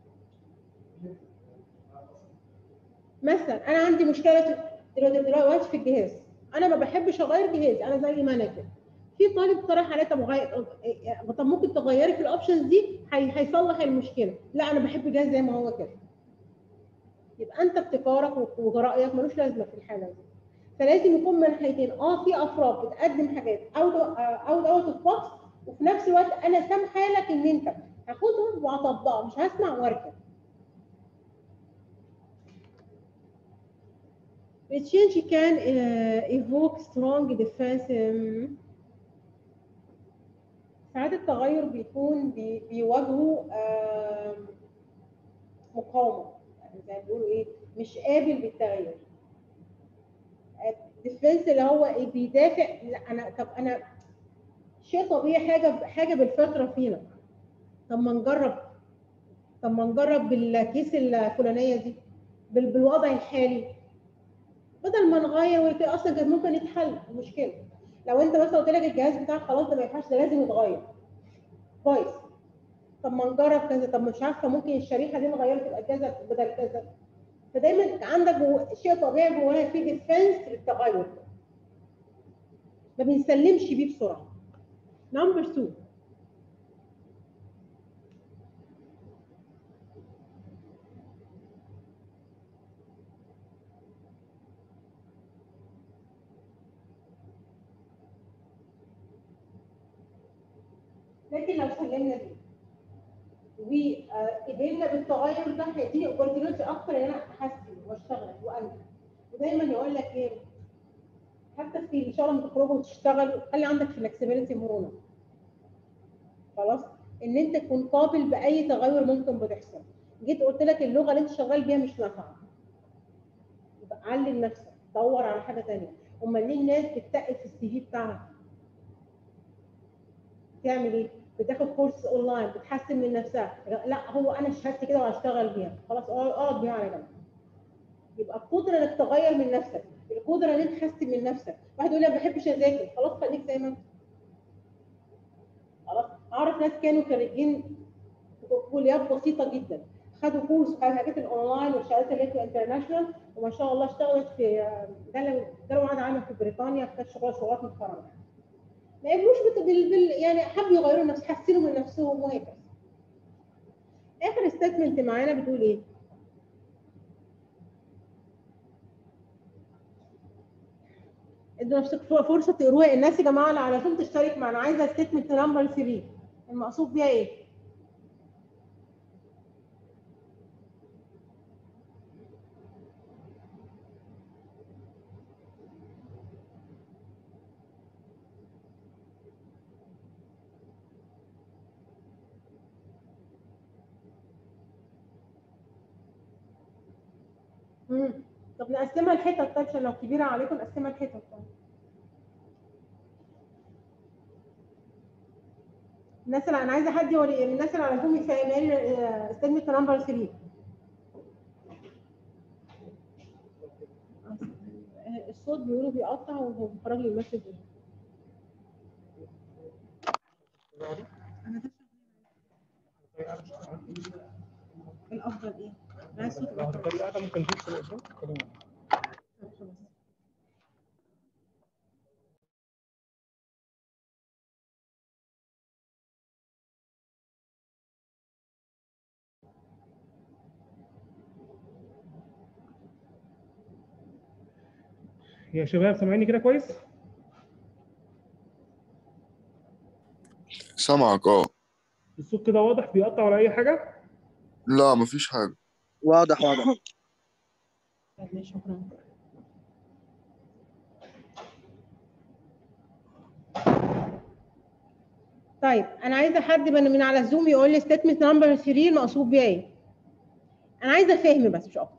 مثلا انا عندي مشكله دلوقتي دلوقتي في الجهاز انا ما بحبش اغير جهازي انا زي مانجر في طالب اقترح عليا طب غير طب ممكن تغيري في الاوبشنز دي هي- هيصلح المشكله لا انا بحب جهاز زي ما هو كده يبقى انت ابتكارك ورايك ملوش لازمه في الحاله دي فلازم يكون من ناحيتين اه في افراد بتقدم حاجات اوت اوت اوت اوف بوكس وفي نفس الوقت انا سامحه لك ان انت هاخدها وهطبقها مش هسمع واركب The change can uh, evoke strong defense um, ساعات التغير بيكون بي- بيواجهه آم، مقاومة يعني زي ما بيقولوا ايه مش قابل بالتغيير الديفنس اللي هو ايه بيدافع لا انا طب انا شيء طبيعي حاجه حاجه بالفطره فينا طب ما نجرب طب ما نجرب بالكيس الفلانيه دي بال- بالوضع الحالي بدل ما نغير وكده اصلا كان ممكن يتحل المشكله لو انت مثلا قلت لك الجهاز بتاعك خلاص ده ما ينفعش ده لازم يتغير كويس طب ما نجرب كذا طب مش عارفه ممكن الشريحه دي نغيرها تبقى كذا بدل كذا فدايما عندك جو... شيء طبيعي جوانا في ديفنس للتغير ما بنسلمش بيه بسرعه نمبر 2 لكن لو سلمنا دي وقبلنا بالتغير ده هيديني اوبورتيونيتي اكتر ان انا احسن واشتغل وانجح ودايما يقول لك ايه حتى في ان شاء الله لما تخرجوا وتشتغلوا خلي عندك فلكسبيليتي مرونه خلاص ان انت تكون قابل باي تغير ممكن بتحصل جيت قلت لك اللغه اللي انت شغال بيها مش نافعه يبقى علم نفسك دور على حاجه ثانيه امال ليه الناس بتتقل في السي في بتاعها تعمل ايه؟ بتاخد كورس اونلاين بتحسن من نفسها لا هو انا شهادتي كده وهشتغل بيها خلاص اقعد بيها على جنب يبقى القدره انك تغير من نفسك القدره ان انت تحسن من نفسك واحد يقول لي ما بحبش اذاكر خلاص خليك زي ما انت خلاص اعرف ناس كانوا خريجين كليات بسيطه جدا خدوا كورس في الحاجات الاونلاين والشهادات اللي هي انترناشونال وما شاء الله اشتغلت في ده لو ده لو قعد عامل في بريطانيا كانت شغاله شغلات محترمه ما يبقوش بت... بال... بال... يعني حبوا يغيروا نفس حسنوا من نفسهم وهكذا اخر ستيتمنت معانا بتقول ايه ادوا نفسك فرصه تقروها الناس يا جماعه اللي على طول تشترك معانا عايزه ستيتمنت نمبر 3 المقصود بيها ايه مم. طب نقسمها لحتت طيب عشان لو كبيره عليكم نقسمها لحتت طيب الناس اللي انا عايزه حد يوري من الناس اللي على زوم يفهمها لي ستيتمنت نمبر 3 الصوت بيقولوا بيقطع وهو بيخرج لي المسج انا ده الافضل ايه؟ انا عايز صوت الافضل ممكن تدوس في الإضاءة؟ خلينا. طب خلاص. يا شباب سامعيني كده كويس؟ سامعك اه الصوت كده واضح بيقطع ولا أي حاجة؟ لا مفيش حاجة واضح واضح طيب، شكرا طيب انا عايزه حد من من على الزوم يقول لي ستيتمنت نمبر 3 المقصود بيها ايه انا عايزه فهم بس مش اكتر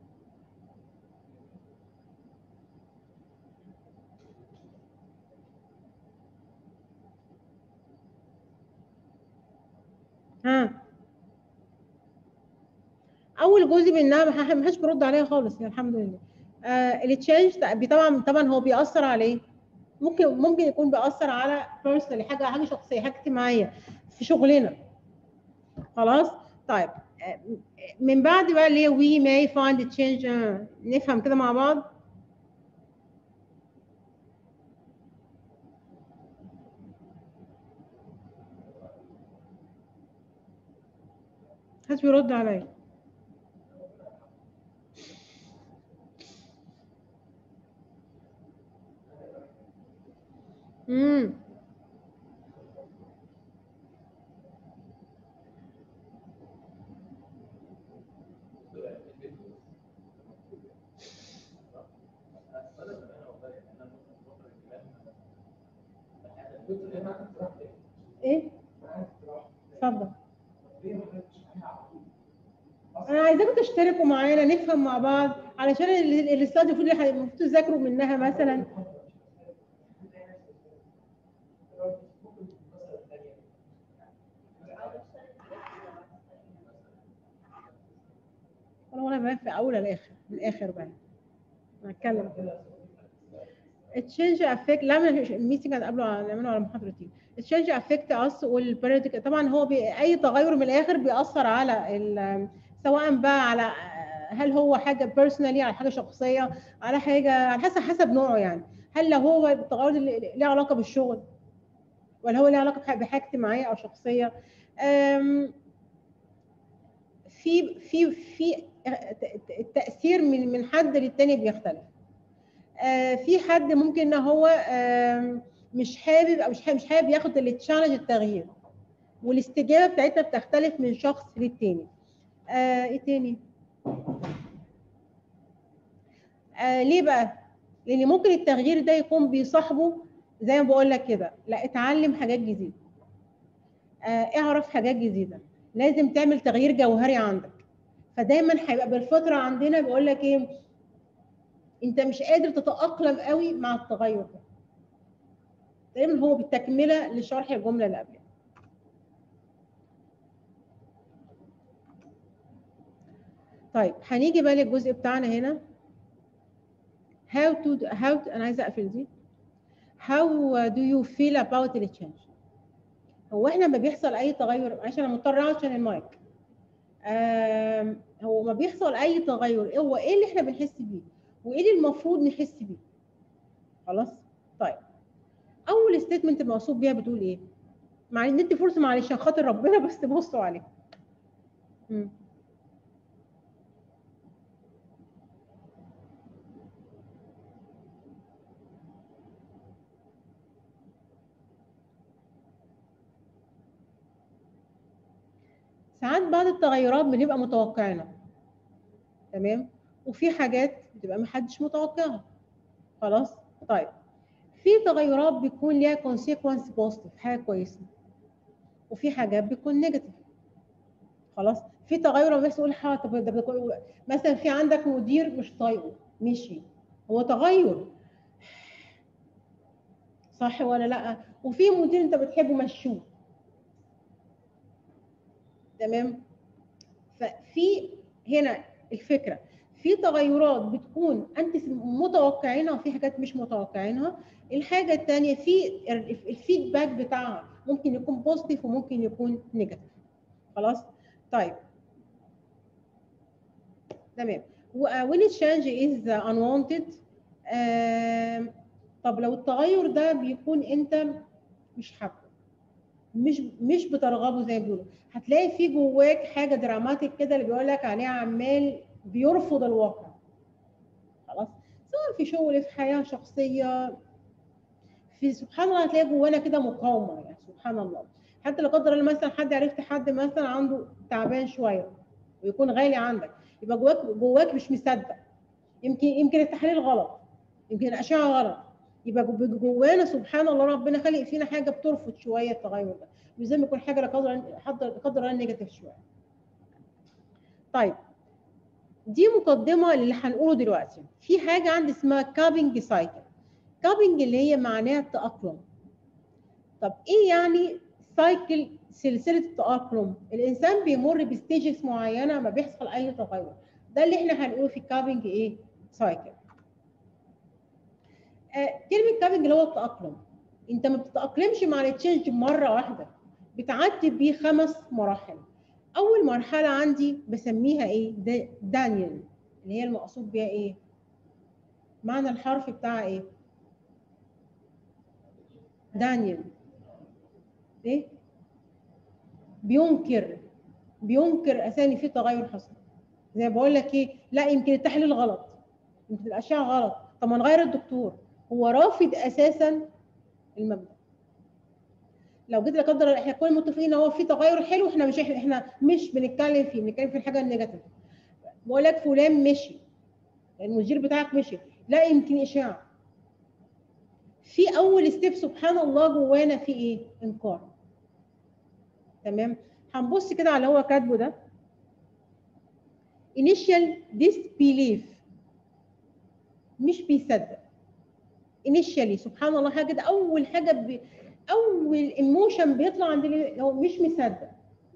ها اول جزء منها ما ح- ما حدش بيرد عليها خالص يعني الحمد لله آه التشينج طبعا طبعا هو بيأثر عليه ممكن ممكن يكون بيأثر على بيرسونالي حاجه حاجه شخصيه حاجه اجتماعيه في شغلنا خلاص طيب آه، من بعد بقى اللي هي we may find a change آه، نفهم كده مع بعض محدش بيرد عليا امم ايه اتفضل انا عايزاكم تشتركوا معانا نفهم مع بعض علشان ال- الاستاد المفروض اللي المفروض تذاكروا منها مثلا انا وانا بقى في اول الاخر من الاخر بقى هنتكلم التشينج افكت لا ما- الميتنج هنقابله نعمله على محاضرتين التشينج افكت اس والبريدك طبعا هو بي اي تغير من الاخر بيأثر على ال- سواء بقى على هل هو حاجه بيرسونالي على حاجه شخصيه على حاجه على حسب حسب نوعه يعني هل لو هو التغير اللي ليه علاقه بالشغل ولا هو ليه علاقه بح- بحاجه اجتماعيه او شخصيه أم، في في في التاثير من من حد للتاني بيختلف آه، في حد ممكن ان هو آم، مش حابب او مش حابب, مش حابب ياخد التشالنج التغيير والاستجابه بتاعتها بتختلف من شخص للتاني آه، ايه تاني آه، ليه بقى لان ممكن التغيير ده يكون بيصاحبه زي ما بقول لك كده لا اتعلم حاجات جديده آه، اعرف حاجات جديده لازم تعمل تغيير جوهري عندك فدايما هيبقى بالفطره عندنا بيقول لك ايه انت مش قادر تتاقلم قوي مع التغير ده دايما هو بالتكمله لشرح الجمله اللي قبلها طيب هنيجي بقى للجزء بتاعنا هنا how to how to, انا عايزه اقفل دي how do you feel about the change هو احنا لما بيحصل اي تغير معلش انا مضطره أقعد عشان المايك آم، هو ما بيحصل اي تغير هو ايه اللي احنا بنحس بيه وايه اللي المفروض نحس بيه خلاص طيب اول ستيتمنت المقصود بيها بتقول ايه مع ان ندي فرصه معلش عشان خاطر ربنا بس تبصوا عليها مم. ساعات بعض التغيرات بنبقى متوقعينها تمام وفي حاجات بتبقى محدش متوقعها خلاص طيب في تغيرات بيكون ليها consequence positive حاجه كويسه وفي حاجات بتكون نيجاتيف خلاص في تغير الناس تقول ها طب ده بيكون- مثلا في عندك مدير مش طايقه مشي هو تغير صح ولا لا وفي مدير انت بتحبه مشوه تمام ففي هنا الفكره في تغيرات بتكون انت متوقعينها وفي حاجات مش متوقعينها الحاجه الثانيه في ال- الفيدباك بتاعها ممكن يكون بوزيتيف وممكن يكون نيجاتيف خلاص طيب تمام و- uh, when change is uh, unwanted آم، طب لو التغير ده بيكون انت مش حابه مش مش بترغبه زي ما بيقولوا هتلاقي في جواك حاجه دراماتيك كده اللي بيقول لك عليها عمال بيرفض الواقع خلاص سواء في شغل في حياه شخصيه في سبحان الله هتلاقي جوانا كده مقاومه يعني سبحان الله حتى لا قدر الله مثلا حد عرفت حد مثلا عنده تعبان شويه ويكون غالي عندك يبقى جواك جواك مش مصدق يمكن يمكن التحليل غلط يمكن الاشعه غلط يبقى جو- جوانا سبحان الله ربنا خلق فينا حاجه بترفض شويه التغير ده مش زي ما يكون حاجه لا قدر حد- لا قدر الله نيجاتيف شويه طيب دي مقدمه للي هنقوله دلوقتي في حاجه عندي اسمها كابنج سايكل كابنج اللي هي معناها التاقلم طب ايه يعني سايكل سلسله التاقلم الانسان بيمر بستيجز معينه ما بيحصل اي تغير ده اللي احنا هنقوله في الكابنج ايه سايكل آه، كلمه كابنج اللي هو التاقلم انت ما بتتاقلمش مع التشينج مره واحده بتعدي بيه خمس مراحل اول مرحله عندي بسميها ايه دا- دانيال اللي هي المقصود بيها ايه معنى الحرف بتاعها ايه دانيال ايه بينكر بينكر اساسا إن في تغير حصل زي بقول لك ايه لا يمكن التحليل غلط يمكن الاشعه غلط طب ما نغير الدكتور هو رافض اساسا المبدا لو جيت لا قدر الله احنا كلنا متفقين ان هو في تغير حلو احنا مش احنا مش بنتكلم فيه بنتكلم في الحاجه النيجاتيف بقول لك فلان مشي المدير بتاعك مشي لا يمكن اشاعه في اول ستيب سبحان الله جوانا في ايه انكار تمام هنبص كده على اللي هو كاتبه ده initial disbelief مش بيصدق initially سبحان الله حاجه كده اول حاجه ب... اول ايموشن بيطلع عند اللي هو مش مصدق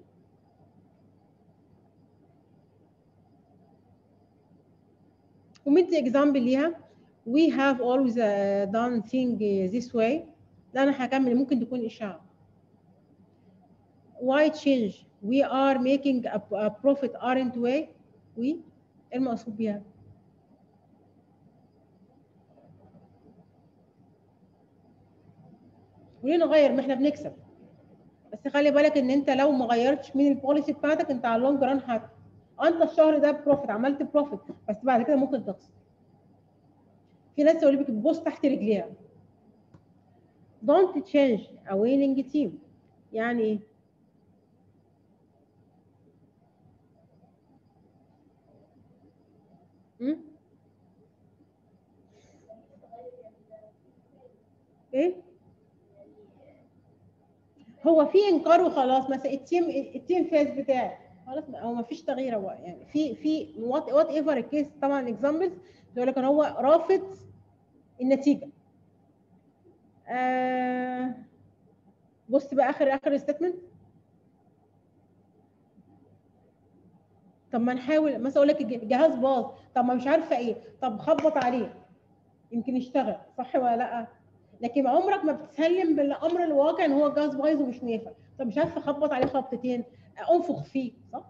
ومدي اكزامبل ليها we have always uh, done thing this way لا انا هكمل ممكن تكون اشاعه why change we are making a, a profit aren't we we إيه المقصود بيها وليه نغير ما احنا بنكسب بس خلي بالك ان انت لو ما غيرتش من البوليسي بتاعتك انت على اللونج ران هت انت الشهر ده بروفيت عملت بروفيت بس بعد كده ممكن تخسر في ناس يقول لك بص تحت رجليها don't change a winning team يعني ايه م? ايه هو في انكار وخلاص مثلا التيم التيم فاز بتاعي خلاص هو ما فيش تغيير هو يعني في في وات وات ايفر الكيس طبعا اكزامبلز يقول لك ان هو رافض النتيجه آه بص بقى اخر اخر ستيتمنت طب ما نحاول مثلا اقول لك الجهاز باظ طب ما مش عارفه ايه طب خبط عليه يمكن يشتغل صح ولا لا لكن عمرك ما بتسلم بالامر الواقع ان هو الجهاز بايظ ومش نافع طب مش عارفه اخبط عليه خبطتين انفخ فيه صح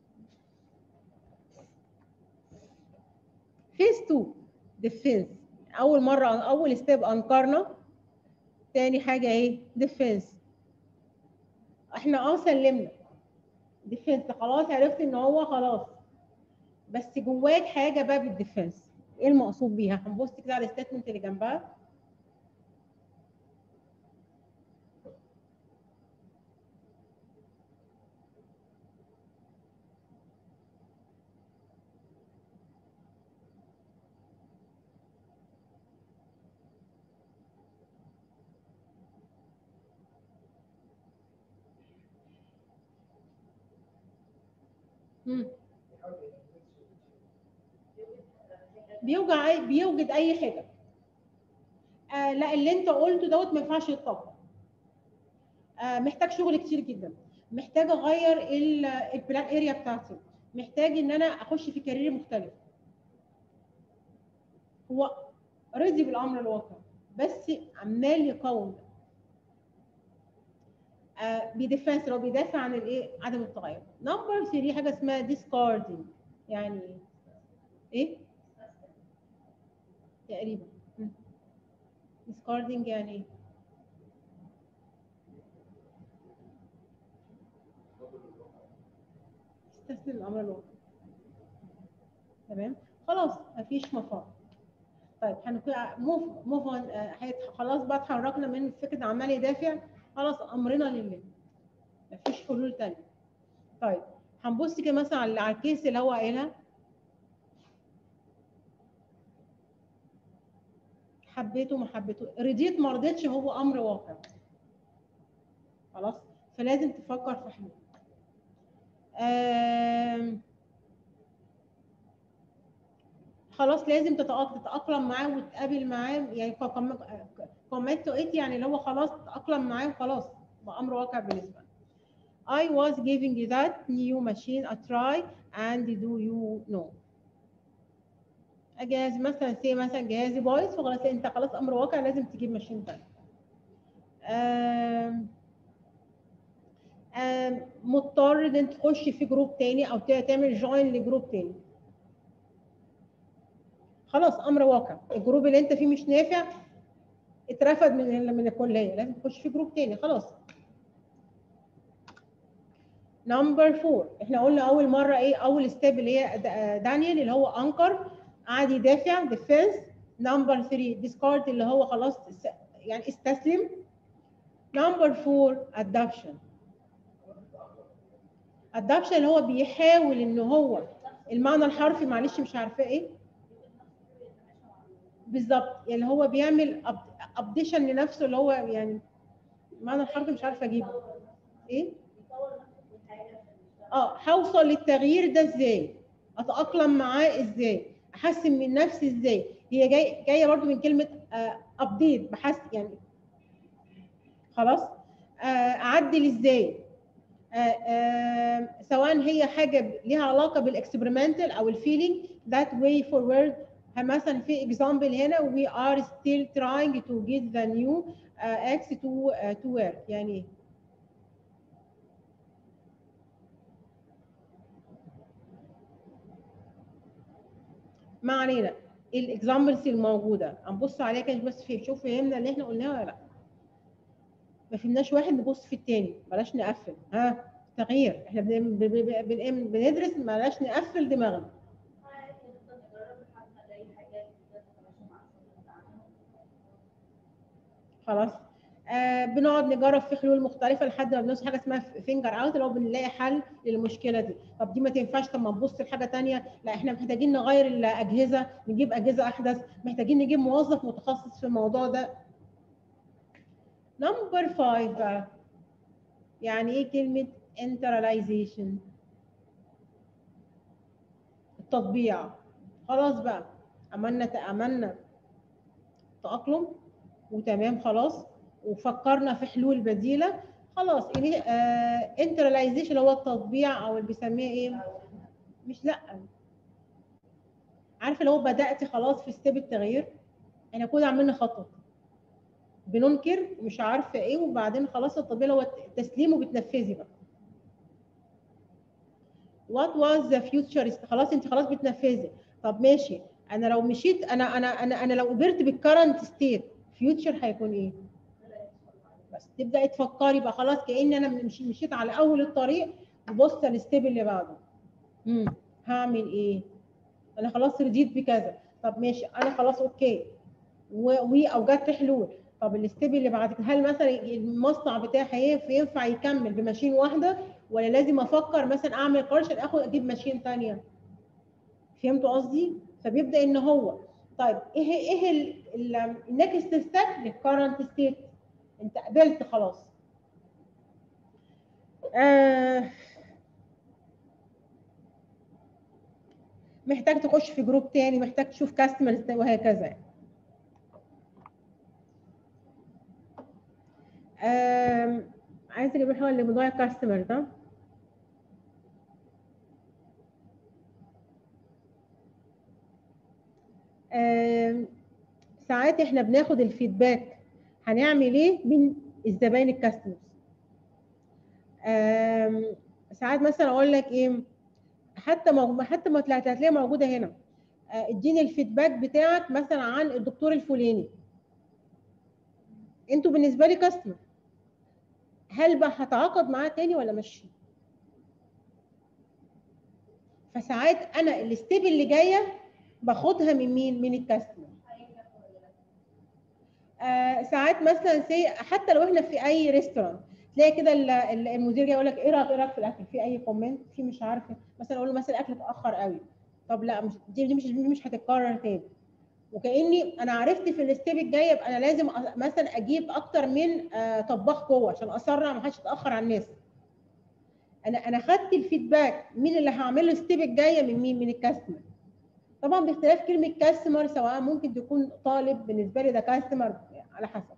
فيز 2 ديفنس اول مره اول ستيب انكرنا تاني حاجه ايه ديفنس احنا اه سلمنا ديفنس خلاص عرفت ان هو خلاص بس جواك حاجه بقى بالديفنس ايه المقصود بيها هنبص كده على الستيتمنت اللي جنبها مم. بيوجع أي بيوجد اي حاجه آه لا اللي انت قلته دوت ما ينفعش يتطبق آه محتاج شغل كتير جدا محتاج اغير ال- البلان اريا بتاعتي محتاج ان انا اخش في كارير مختلف هو رضي بالامر الواقع بس عمال يقاوم آه بيدفنس لو بيدافع عن الايه عدم التغير نمبر 3 حاجه اسمها ديسكاردنج يعني ايه تقريبا ديسكاردنج يعني ايه استسلم الامر الواقع تمام خلاص مفيش مفر طيب هنكون موف موف اون خلاص بقى اتحركنا من فكره عمال يدافع خلاص امرنا لله مفيش حلول تانية طيب هنبص كده مثلا على على الكيس اللي هو قايلها حبيته ما حبيته رضيت ما رضيتش هو امر واقع خلاص فلازم تفكر في حلول آم، خلاص لازم تتأق- تتأقلم معاه وتقابل معاه يعني كومنت ات يعني اللي هو خلاص تتأقلم معاه وخلاص بقى أمر واقع بالنسبة لي. I was giving that new machine a try and do you know جهاز مثلا سي مثلا جهازي بايظ فخلاص انت خلاص امر واقع لازم تجيب ماشين تاني آم، آم، مضطر ان انت تخش في جروب تاني او ت- تعمل جوين لجروب تاني خلاص امر واقع الجروب اللي انت فيه مش نافع اترفد من ال- من الكليه لازم تخش في جروب تاني خلاص نمبر فور احنا قلنا اول مره ايه اول ستيب اللي هي دا- دانيال اللي هو انكر قعد يدافع ديفense نمبر 3 ديسكارد اللي هو خلاص اس- يعني استسلم نمبر فور ادابشن ادابشن اللي هو بيحاول ان هو المعنى الحرفي معلش مش عارفاه ايه بالظبط يعني هو بيعمل ابديشن لنفسه اللي هو يعني المعنى الحرفي مش عارفه اجيبه ايه اه هوصل للتغيير ده ازاي اتاقلم معاه ازاي احسن من نفسي ازاي هي جاي جايه برضو من كلمه ابديت بحس يعني خلاص آه، اعدل ازاي آه، آه، سواء هي حاجه ليها علاقه بالاكسبيرمنتال او الفيلينج ذات واي فورورد مثلا في اكزامبل هنا we are still trying to get the new uh, X to uh, to work يعني ايه ما علينا الاكزامبلز الموجوده هنبص عليها كده بس في شوف فهمنا اللي احنا قلناه ولا لا ما فهمناش واحد نبص في التاني بلاش نقفل ها تغيير احنا بن- بن- بن- بن- بندرس بلاش نقفل دماغنا خلاص آه بنقعد نجرب في حلول مختلفه لحد ما بنوصل حاجه اسمها فينجر اوت اللي هو بنلاقي حل للمشكله دي طب دي ما تنفعش طب ما نبص لحاجه ثانيه لا احنا محتاجين نغير الاجهزه نجيب اجهزه احدث محتاجين نجيب موظف متخصص في الموضوع ده نمبر 5 بقى يعني ايه كلمه internalization التطبيع خلاص بقى عملنا عملنا تأقلم وتمام خلاص وفكرنا في حلول بديله خلاص انترلايزيشن اللي هو التطبيع او اللي بيسميه ايه مش لا عارفه لو بدات خلاص في ستيب التغيير احنا كنا عملنا خطوه بننكر ومش عارفه ايه وبعدين خلاص التطبيع اللي هو التسليم وبتنفذي بقى what was the future خلاص انت خلاص بتنفذي طب ماشي انا لو مشيت انا انا انا انا لو قدرت بالكرنت ستيت فيوتشر هيكون ايه بس تبداي تفكري بقى خلاص كان انا مش- مشيت على اول الطريق وبص الستيب اللي بعده امم هعمل ايه انا خلاص رضيت بكذا طب ماشي انا خلاص اوكي و- واوجدت حلول طب الستيب اللي بعد كده هل مثلا المصنع بتاعي هينف- ينفع يكمل بماشين واحده ولا لازم افكر مثلا اعمل قرار عشان اخد اجيب ماشين ثانيه فهمتوا قصدي فبيبدا ان هو طيب ايه ايه النكست ستيب للكرنت ستيت انت قبلت خلاص آه محتاج تخش في جروب تاني محتاج تشوف كاستمرز وهكذا يعني. آم، عايزه اجيب حاجه لموضوع الكاستمر ده آم، ساعات احنا بناخد الفيدباك هنعمل ايه من الزباين الكاستمرز آم، ساعات مثلا اقول لك ايه حتى مو... حتى ما طلعت هتلاقيها موجوده هنا آه، اديني الفيدباك بتاعك مثلا عن الدكتور الفلاني انتوا بالنسبه لي كاستمر هل بقى هتعاقد معاه تاني ولا ماشي فساعات انا الستيب اللي جايه باخدها من مين من الكاستمر آه ساعات مثلا سي حتى لو احنا في اي ريستورانت تلاقي كده ال- ال- المدير جاي يقول لك ايه رايك ايه رايك في الاكل في اي كومنت في مش عارفه مثلا اقول له مثلا الاكل اتاخر قوي طب لا مش دي, دي مش دي مش هتتكرر تاني وكاني انا عرفت في الستيب الجايه يبقى انا لازم أ- مثلا اجيب اكتر من آه، طباخ جوه عشان اسرع ما حدش يتاخر على الناس انا انا خدت الفيدباك مين اللي هعمل له الستيب الجايه من مين من الكاستمر طبعا باختلاف كلمه كاستمر سواء ممكن تكون طالب بالنسبه لي ده كاستمر على حسب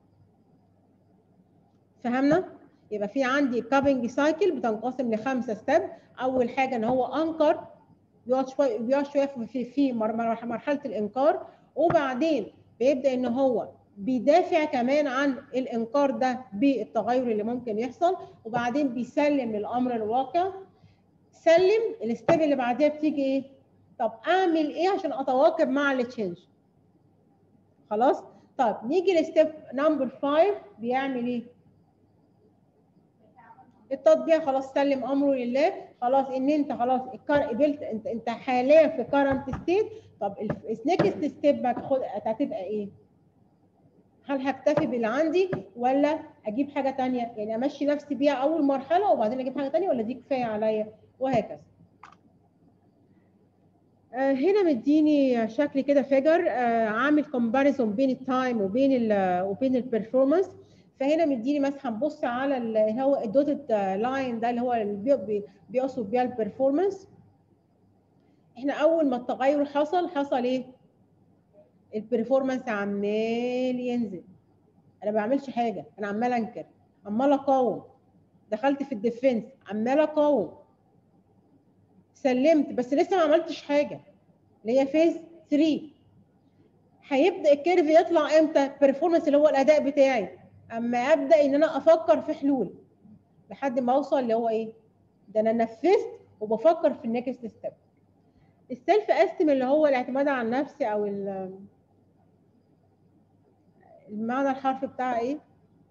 فهمنا يبقى في عندي كابنج سايكل بتنقسم لخمسه ستيب اول حاجه ان هو انكر بيقعد شويه بيقعد شويه في في مر- مر- مرحله الانكار وبعدين بيبدا ان هو بيدافع كمان عن الانكار ده بالتغير اللي ممكن يحصل وبعدين بيسلم للامر الواقع سلم الستيب اللي بعديها بتيجي ايه طب اعمل ايه عشان اتواكب مع التشينج خلاص طب نيجي لستيب نمبر 5 بيعمل ايه التطبيق خلاص سلم امره لله خلاص ان انت خلاص الكار قبلت انت انت حاليا في كارنت ستيت طب النكست ستيب هتاخد هتبقى ايه؟ هل هكتفي باللي عندي ولا اجيب حاجه تانية يعني امشي نفسي بيها اول مرحله وبعدين اجيب حاجه تانية ولا دي كفايه عليا وهكذا آه، هنا مديني شكل كده فيجر عامل كومباريزون بين التايم وبين ال وبين البرفورمانس فهنا مديني مثلا هنبص على اللي هو الدوتد لاين ده اللي هو اللي بي- بي- بيقصد بيها البرفورمانس احنا اول ما التغير حصل حصل ايه البرفورمانس عمال ينزل انا ما بعملش حاجه انا عمال انكر عمال اقاوم دخلت في الديفنس عمال اقاوم سلمت بس لسه ما عملتش حاجه اللي هي فيز 3 هيبدا الكيرف يطلع امتى performance اللي هو الاداء بتاعي اما ابدا ان انا افكر في حلول لحد ما اوصل اللي هو ايه ده انا نفذت وبفكر في النكست ستيب السيلف استيم اللي هو الاعتماد على النفس او ال- المعنى الحرفي بتاعها ايه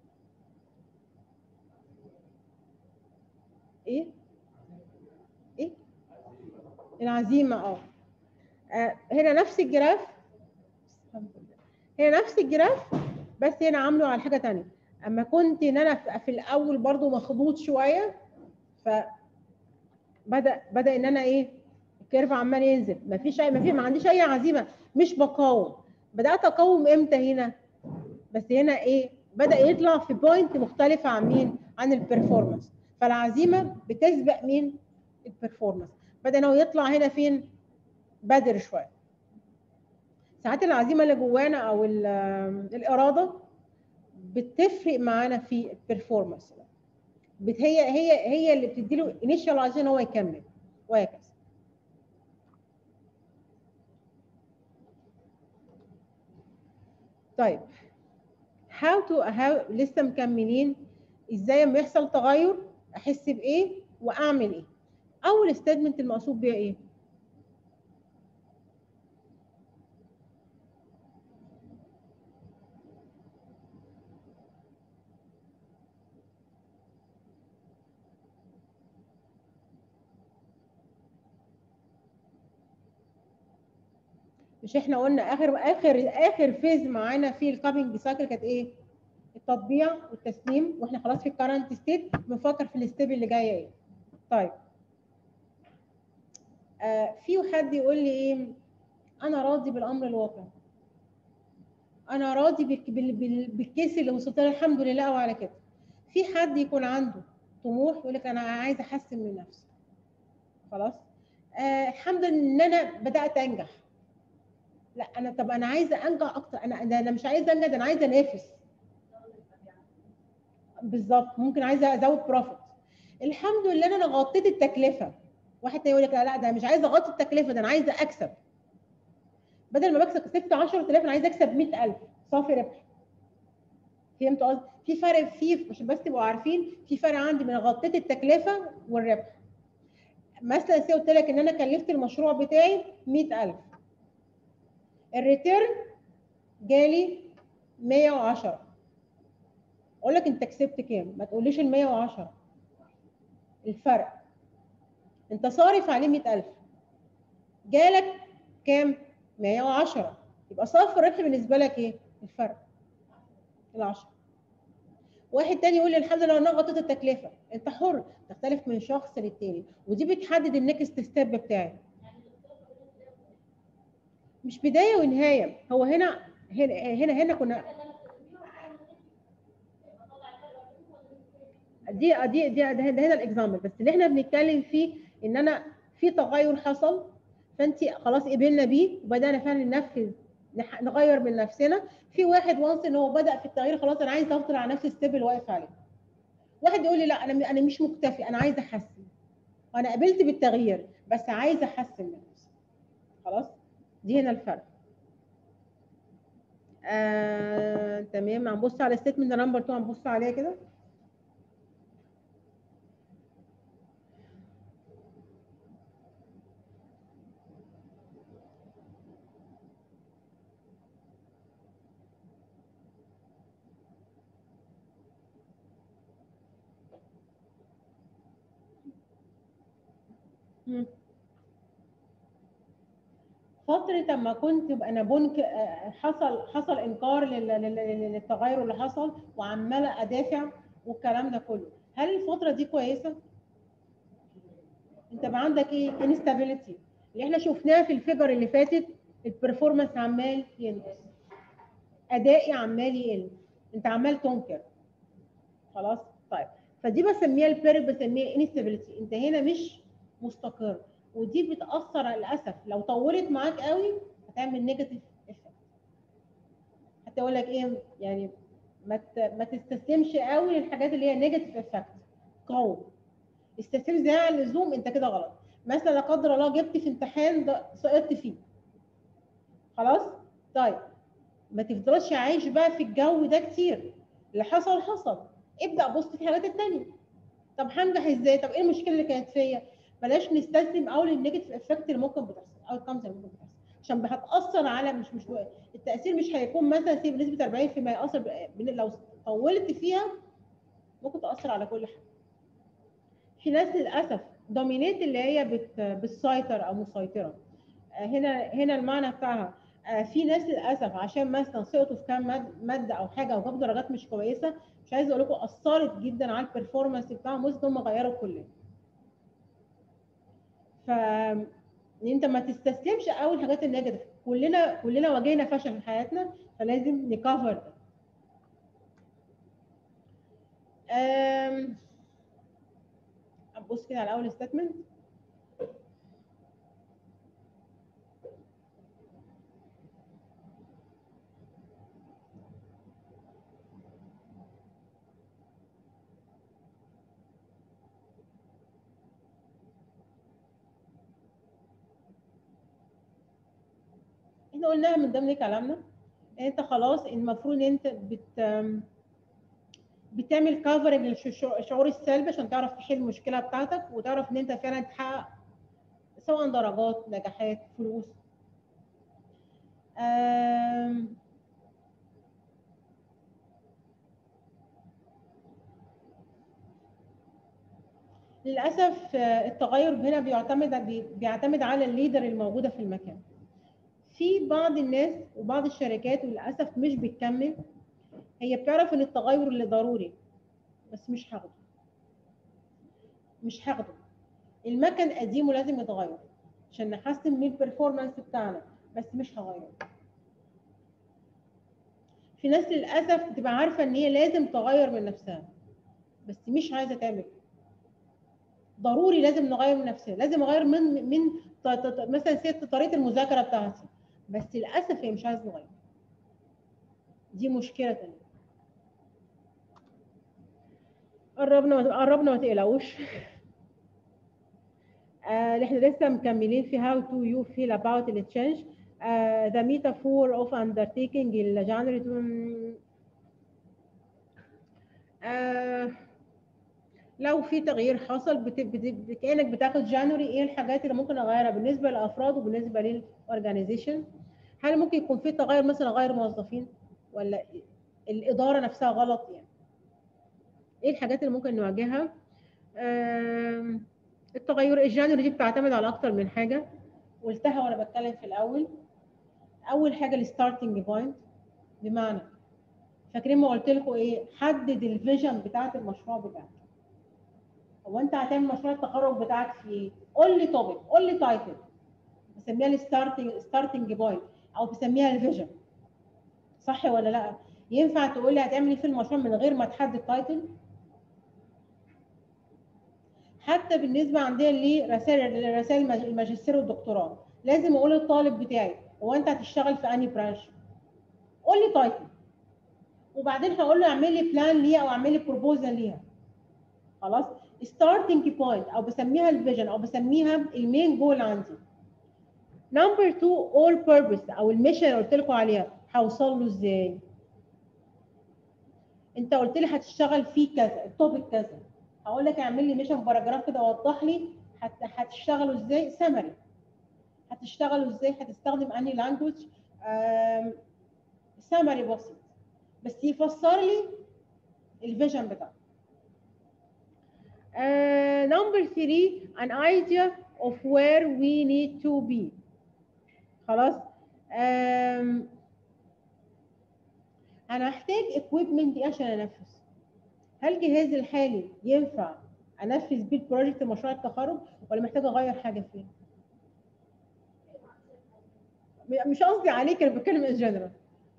ايه ايه العزيمه اه آه، هنا نفس الجراف الحمد لله. هنا نفس الجراف بس هنا عامله على حاجه تانية اما كنت ان انا في- في الاول برضو مخبوط شويه ف بدا بدا ان انا ايه الكيرف عمال ينزل مفيش اي مفيش ما عنديش اي عزيمه مش بقاوم بدات اقاوم امتى هنا بس هنا ايه بدا يطلع في بوينت مختلفه عن مين عن البرفورمانس فالعزيمه بتسبق مين البرفورمانس بدا ان هو يطلع هنا فين بدر شويه ساعات العزيمه اللي جوانا او ال- الاراده بتفرق معانا في البرفورمانس بت- هي هي هي اللي بتديله انيشال عشان هو يكمل وهكذا طيب how to how لسه مكملين ازاي لما يحصل تغير احس بايه واعمل ايه اول ستيتمنت المقصود بيها ايه مش احنا قلنا اخر اخر اخر فيز معانا في الكابنج سايكل كانت ايه؟ التطبيع والتسليم واحنا خلاص في الكرنت ستيت بنفكر في الستيب اللي جايه ايه. طيب آه في حد يقول لي ايه؟ انا راضي بالامر الواقع. انا راضي بالك- بال- بال- بالكيس اللي وصلت له الحمد لله وعلى كده. في حد يكون عنده طموح يقول لك انا عايز احسن من نفسي. خلاص؟ آه الحمد لله ان انا بدات انجح لا انا طب انا عايزه انجح اكتر انا انا أنا مش عايزه انجح ده انا عايزه انافس بالظبط ممكن عايزه ازود بروفيت الحمد لله ان انا غطيت التكلفه واحد تاني يقول لك لا لا ده مش عايزه اغطي التكلفه ده انا عايزه اكسب بدل ما بكسب كسبت 10000 انا عايزه اكسب 100000 صافي ربح فهمتوا قصدي؟ في فرق في عشان بس تبقوا عارفين في فرق عندي من غطيت التكلفه والربح مثلا سي قلت لك ان انا كلفت المشروع بتاعي 100000 الريتيرن جالي 110 اقول لك انت كسبت كام ما تقوليش ال 110 الفرق انت صارف عليه 100000 جالك كام 110 يبقى صافي الربح بالنسبه لك ايه الفرق العشرة واحد تاني يقول لي الحمد لله انا غطيت التكلفه انت حر تختلف من شخص للتاني ودي بتحدد النكست ستيب بتاعي مش بدايه ونهايه هو هنا هنا هنا هنا كنا دي دي دي ده ده هنا الاكزامبل بس اللي احنا بنتكلم فيه ان انا في تغير حصل فانت خلاص قبلنا بيه وبدانا فعلا ننفذ نح- نغير من نفسنا في واحد وانس ان هو بدا في التغيير خلاص انا عايز افضل على نفس الستيب اللي واقف عليه واحد يقول لي لا انا انا مش مكتفي انا عايز احسن انا قبلت بالتغيير بس عايز احسن من نفسي خلاص دي هنا الفرق آه، تمام هنبص على الستيتمنت نمبر 2 هنبص عليها كده مم. فترة اما كنت بقى انا بنك آه، حصل حصل انكار لل- لل- لل- للتغير اللي حصل وعمالة ادافع والكلام ده كله هل الفترة دي كويسة؟ انت بقى عندك ايه؟ انستابيليتي اللي احنا شفناها في الفيجر اللي فاتت البرفورمانس عمال ينقص ادائي عمال يقل انت عمال تنكر خلاص طيب فدي بسميها البيرك بسميها انستابيليتي انت هنا مش مستقر ودي بتاثر للاسف لو طولت معاك قوي هتعمل نيجاتيف افكت حتى اقول لك ايه يعني ما ت- ما تستسلمش قوي للحاجات اللي هي نيجاتيف افكت قوي استسلام زياده عن اللزوم انت كده غلط مثلا لا قدر الله جبت في امتحان ده سقطت فيه خلاص طيب ما تفضلش عايش بقى في الجو ده كتير اللي حصل حصل ابدا بص في الحاجات التانية طب هنجح ازاي طب ايه المشكله اللي كانت فيا بلاش نستسلم قوي للنيجاتيف افكت اللي ممكن بتحصل او الكامز اللي ممكن بتحصل عشان هتاثر على مش مش التاثير مش هيكون مثلا سي بنسبه 40% ياثر ب- بن- لو طولت فيها ممكن تاثر على كل حاجه في ناس للاسف دومينيت اللي هي بت بتسيطر او مسيطره آه، هنا هنا المعنى بتاعها آه، في ناس للاسف عشان مثلا سقطوا في كام ماد- ماده او حاجه وجابوا درجات مش كويسه مش عايزه اقول لكم اثرت جدا على البرفورمانس بتاعهم وصلت ان هم غيروا الكليه ف ان انت ما تستسلمش قوي الحاجات النيجاتيف كلنا كلنا واجهنا فشل في حياتنا فلازم نكفر ده أم... ابص كده على اول ستيتمنت احنا قلناها من ضمن كلامنا ان انت خلاص المفروض ان انت بت بتعمل كفرنج للشعور السلبي عشان تعرف تحل المشكله بتاعتك وتعرف ان انت فعلا تحقق سواء درجات نجاحات فلوس أم... للاسف آه، التغير هنا بيعتمد بي- بيعتمد على الليدر الموجوده في المكان في بعض الناس وبعض الشركات وللاسف مش بتكمل هي بتعرف ان التغير اللي ضروري بس مش هاخده مش هاخده المكن قديم ولازم يتغير عشان نحسن من البرفورمانس بتاعنا بس مش هغيره في ناس للاسف بتبقى عارفه ان هي لازم تغير من نفسها بس مش عايزه تعمل ضروري لازم نغير من نفسنا لازم اغير من من ط- ط- ط- مثلا ست طريقه المذاكره بتاعتي بس للاسف هي مش عايز تغير دي مشكله تانية قربنا قربنا ما تقلقوش آه، احنا لسه مكملين في how do you feel about the change uh, the metaphor of undertaking ال January to- آه، لو في تغيير حصل بت... بت... كانك بتاخد جانوري ايه الحاجات اللي ممكن اغيرها بالنسبه للافراد وبالنسبه للاورجانيزيشن هل ممكن يكون في تغير مثلا اغير موظفين ولا الاداره نفسها غلط يعني ايه الحاجات اللي ممكن نواجهها آم، التغير الجانوري دي بتعتمد على اكتر من حاجه قلتها وانا بتكلم في الاول اول حاجه الستارتنج بوينت بمعنى فاكرين ما قلت لكم ايه حدد الفيجن بتاعت المشروع بتاعك هو انت هتعمل مشروع التخرج بتاعك في ايه قول لي توبيك قول لي تايتل بسميها الستارتنج ستارتنج بوينت او بسميها الفيجن صح ولا لا ينفع تقول لي هتعمل ايه في المشروع من غير ما تحدد تايتل حتى بالنسبه عندنا لرسائل رسائل الماجستير والدكتوراه لازم اقول للطالب بتاعي هو انت هتشتغل في انهي برانش قول لي تايتل وبعدين هقول له اعمل لي بلان ليها او اعمل لي بروبوزال ليها خلاص ستارتنج بوينت او بسميها الفيجن او بسميها المين جول عندي نمبر 2 اول بيربس او الميشن اللي قلت لكم عليها هوصل له ازاي انت قلت لي هتشتغل فيه كذا التوبيك كذا هقول لك اعمل لي ميشن باراجراف كده وضح لي هت- هتشتغلوا ازاي سمري هتشتغلوا ازاي هتستخدم انهي لانجوج سمري بسيط بس يفسر لي الفيجن بتاعه Uh, number three, an idea of where we need to be. خلاص um, انا هحتاج equipment ايه عشان انفذ هل جهازي الحالي ينفع انفذ بيه البروجكت مشروع التخرج ولا محتاج اغير حاجه فيه م- مش قصدي عليك انا بتكلم ان جنرال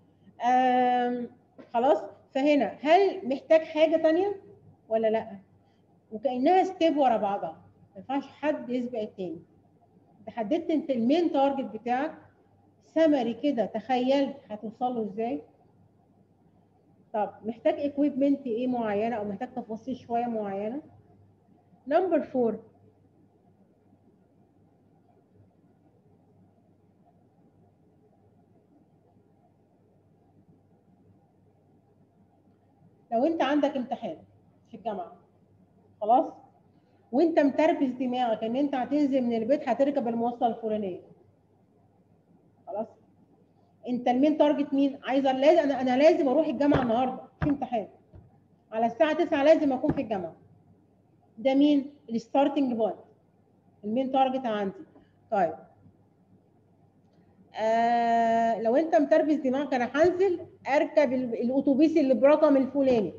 خلاص فهنا هل محتاج حاجه تانية ولا لا وكانها ستيب ورا بعضها ما ينفعش حد يسبق التاني انت حددت انت المين تارجت بتاعك سمري كده تخيلت هتوصل له ازاي طب محتاج اكويبمنت ايه معينه او محتاج تفاصيل شويه معينه نمبر فور لو انت عندك امتحان في الجامعه خلاص وانت متربس دماغك ان انت هتنزل من البيت هتركب المواصله الفلانيه خلاص انت المين تارجت مين عايزه لازم انا انا لازم اروح الجامعه النهارده في امتحان على الساعه 9 لازم اكون في الجامعه ده مين الستارتنج بوينت المين تارجت عندي طيب آه لو انت متربس دماغك انا هنزل اركب ال- الاتوبيس اللي برقم الفلاني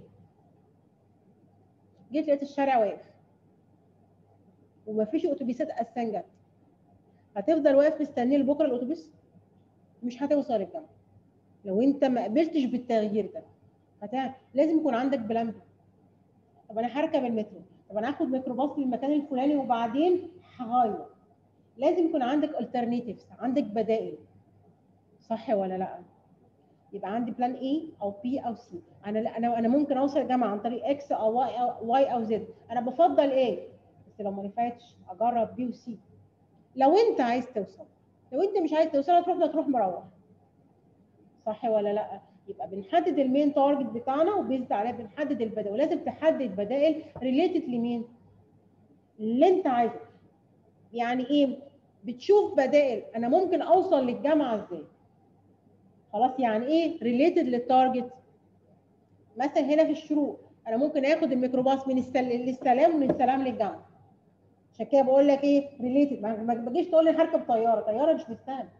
جيت لقيت الشارع واقف ومفيش اتوبيسات اساسا جت هتفضل واقف مستني لبكره الاتوبيس مش هتوصل الجامعه لو انت ما قبلتش بالتغيير ده هتعمل لازم يكون عندك بلان بي طب انا هركب المترو طب انا هاخد ميكروباص للمكان الفلاني وبعدين هغير لازم يكون عندك alternatives عندك بدائل صح ولا لا يبقى عندي بلان A او B او C انا لا انا انا ممكن اوصل الجامعه عن طريق X او Y او Y او Z انا بفضل A بس لو ما نفعتش اجرب B و C لو انت عايز توصل لو انت مش عايز توصل هتروح تروح مروح صح ولا لا يبقى بنحدد المين تارجت بتاعنا وبيزد عليه بنحدد البدائل ولازم تحدد بدائل ريليتد لمين اللي انت عايزه يعني ايه بتشوف بدائل انا ممكن اوصل للجامعه ازاي خلاص يعني ايه ريليتد للتارجت مثلا هنا في الشروق انا ممكن اخد الميكروباص من السل... للسلام ومن السلام للجامعه عشان كده بقول لك ايه ريليتد ما ما تجيش تقول لي هركب طياره طياره مش مستاهله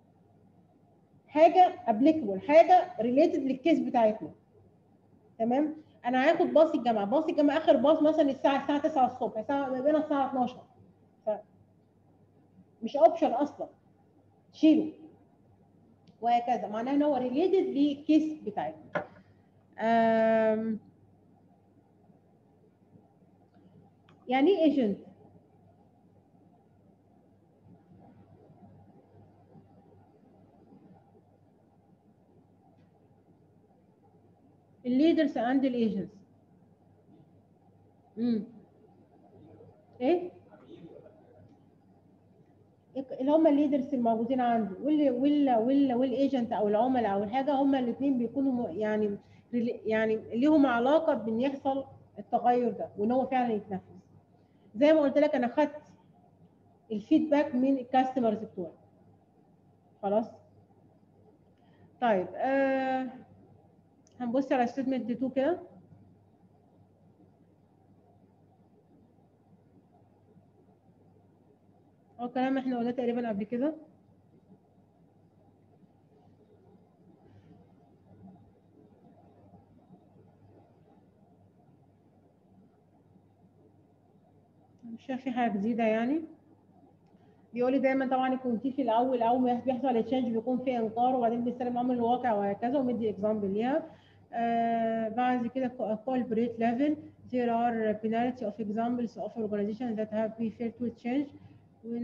حاجه ابليكابل حاجه ريليتد للكيس بتاعتنا تمام انا هاخد باص الجامعه باص الجامعه اخر باص مثلا الساعه الساعه 9 الصبح الساعه ما بين الساعه 12 ف مش اوبشن اصلا شيله وهكذا معناه ان هو ريليتد للكيس بتاعتنا أم... يعني ايه ايجنت الليدرز اند الايجنتس امم ايه اللي هم الليدرز الموجودين عندي وال وال وال والايجنت او العملاء او الحاجه هم الاثنين بيكونوا م- يعني ريلي- يعني ليهم علاقه بان يحصل التغير ده وان هو فعلا يتنفذ زي ما قلت لك انا خدت الفيدباك من الكاستمرز بتوعي خلاص طيب آه هنبص على ستيتمنت 2 كده هو كلام احنا قلناه تقريبا قبل كده مش شايف في حاجه جديده يعني بيقول لي دايما طبعا يكون في في الاول اول ما بيحصل التشنج بيكون في انكار وبعدين بيستلم الامر الواقع وهكذا ومدي اكزامبل ليها آه بعد كده corporate level there are penalty of examples of organizations that have preferred to change when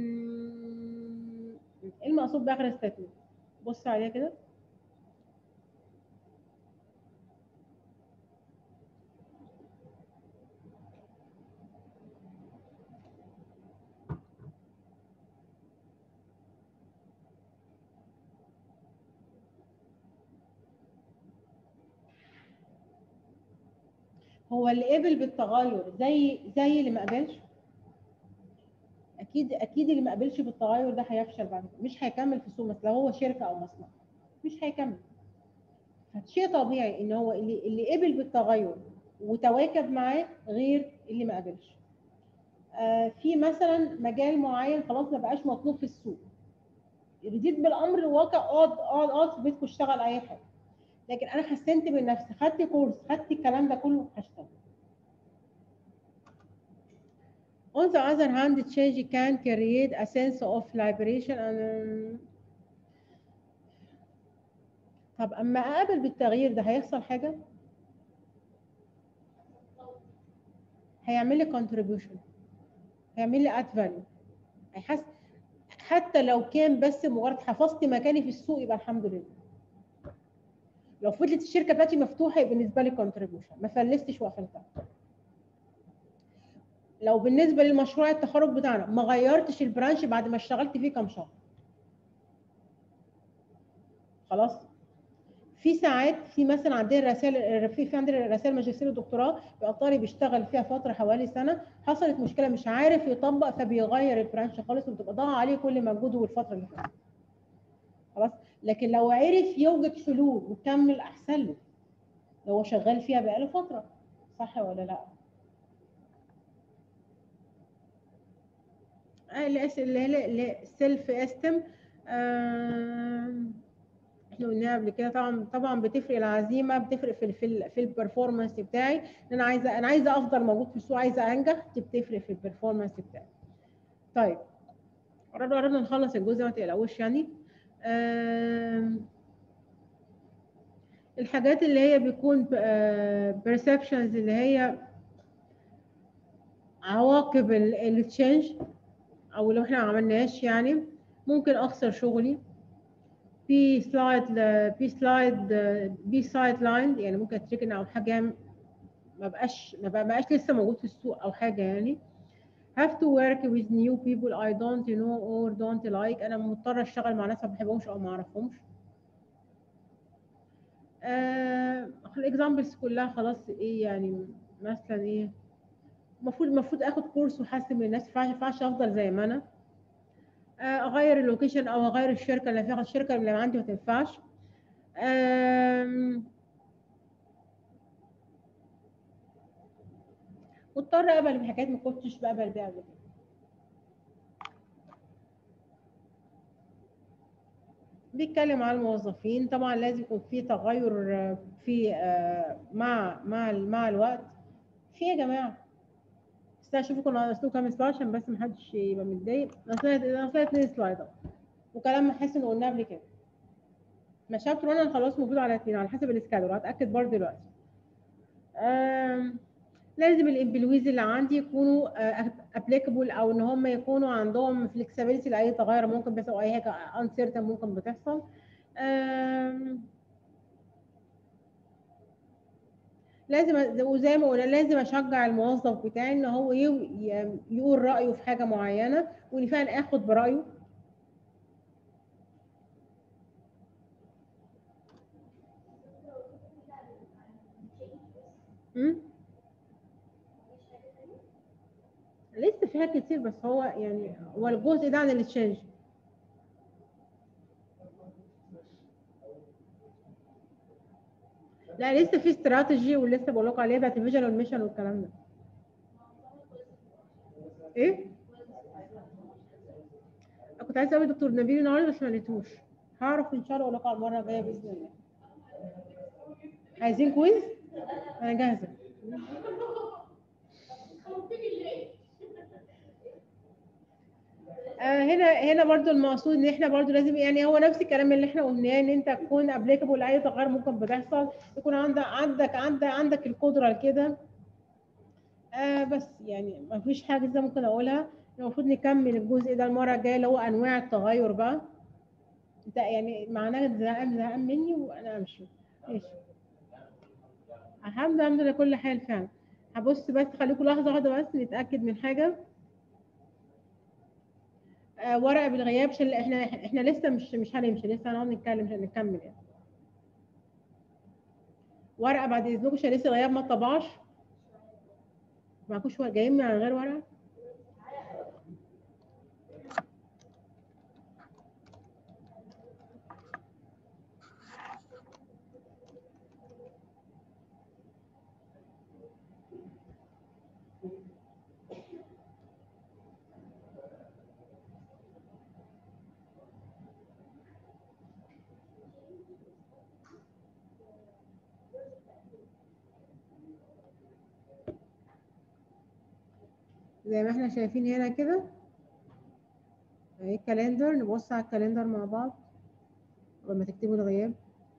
ايه المقصود باخر ستيتمنت بص عليها كده هو اللي قبل بالتغير زي زي اللي ما قبلش اكيد اكيد اللي ما قبلش بالتغير ده هيفشل بعد كده مش هيكمل في السوق مثلا لو هو شركه او مصنع مش هيكمل فشيء طبيعي ان هو اللي اللي قبل بالتغير وتواكب معاه غير اللي ما قبلش آه في مثلا مجال معين خلاص ما بقاش مطلوب في السوق جديد بالامر الواقع اقعد اقعد اقعد في بيتك واشتغل اي حاجه لكن انا حسنت من نفسي خدت كورس خدت الكلام ده كله هشتغل On the other hand, change can create a sense of liberation and طب اما اقابل بالتغيير ده هيحصل حاجه هيعمل لي contribution هيعمل لي add value هيحس حتى لو كان بس مجرد حفظت مكاني في السوق يبقى الحمد لله لو فضلت الشركه بتاعتي مفتوحه يبقى بالنسبه لي contribution ما فلستش وقفلتها لو بالنسبه للمشروع التخرج بتاعنا ما غيرتش البرانش بعد ما اشتغلت فيه كام شهر خلاص في ساعات في مثلا عندنا رسائل في في عندنا رسائل ماجستير ودكتوراه بيبقى الطالب بيشتغل فيها فتره حوالي سنه حصلت مشكله مش عارف يطبق فبيغير البرانش خالص وبتبقى ضاع عليه كل مجهوده والفتره اللي فاتت خلاص لكن لو عرف يوجد حلول وكمل احسن له لو هو شغال فيها بقاله فتره صح ولا لا؟ الاسئله اللي هي السيلف استم احنا قلناها قبل كده طبعا طبعا بتفرق العزيمه بتفرق في ال في ال في البرفورمانس بتاعي ان انا عايزه انا عايزه افضل موجود في السوق عايزه انجح دي بتفرق في البرفورمانس بتاعي طيب قررنا قررنا نخلص الجزء ما تقلقوش يعني الحاجات اللي هي بيكون perceptions اللي هي عواقب التشينج او لو احنا ما عملناش يعني ممكن اخسر شغلي في سلايد في سلايد بي سايد لاين يعني ممكن اتركن او حاجه ما بقاش ما بقاش لسه موجود في السوق او حاجه يعني have to work with new people I don't know or don't like انا مضطره اشتغل مع ناس ما بحبهمش او ما اعرفهمش آه الاكزامبلز كلها خلاص ايه يعني مثلا ايه المفروض المفروض اخد كورس واحسن من الناس ما ينفعش افضل زي ما انا اغير اللوكيشن او اغير الشركه اللي فيها الشركه اللي عندي ما تنفعش مضطر اقبل بحاجات ما كنتش بقبل بيها قبل كده بيتكلم على الموظفين طبعا لازم يكون في تغير في مع مع مع الوقت في يا جماعه بس اشوفكم اسلوب كام سلايد عشان بس محدش يبقى متضايق اصل اصل اتنين سلايد وكلام حاسس ان قلناه قبل كده ما شابتر انا خلاص موجود على اتنين على حسب السكادول هتاكد برضه دلوقتي لازم الامبلويز اللي عندي يكونوا ابليكابل او ان هم يكونوا عندهم فلكسبيليتي لاي تغير ممكن بيحصل اي حاجه انسيرتن ممكن بتحصل لازم أ- وزي ما قلنا لازم اشجع الموظف بتاعي ان هو يو- ي- يقول رايه في حاجه معينه وان فعلا اخد برايه أمم؟ لسه في حاجات كتير بس هو يعني هو الجزء ده عن التشينج لا لسه في استراتيجي ولسه بقول لكم عليها بتاعت الفيجن والميشن والكلام ده ايه أنا كنت عايزه اقابل دكتور نبيل النهارده بس ما لقيتوش هعرف ان شاء الله اقول لكم على المره الجايه باذن الله عايزين كويز انا جاهزه آه، هنا هنا برضو المقصود ان احنا برضو لازم يعني هو نفس الكلام اللي احنا قلناه ان انت تكون ابليكابل لاي تغير ممكن بتحصل يكون عندك عندك عندك عندك القدره لكده آه بس يعني ما فيش حاجه زي ممكن اقولها المفروض نكمل الجزء ده المره الجايه اللي هو انواع التغير بقى انت يعني معناه زهقان زهقان مني وانا امشي ماشي الحمد لله على كل حال فعلا هبص بس خليكم لحظه واحده بس نتاكد من حاجه آه، ورقه بالغياب عشان احنا احنا لسه مش مش هنمشي لسه هنقعد نتكلم عشان نكمل يعني ورقه بعد اذنكم عشان لسه الغياب ما طبعش معكوش ورقه جايين من غير ورقه زي ما احنا شايفين هنا كده اهي الكالندر نبص على الكالندر مع بعض قبل ما تكتبوا الغياب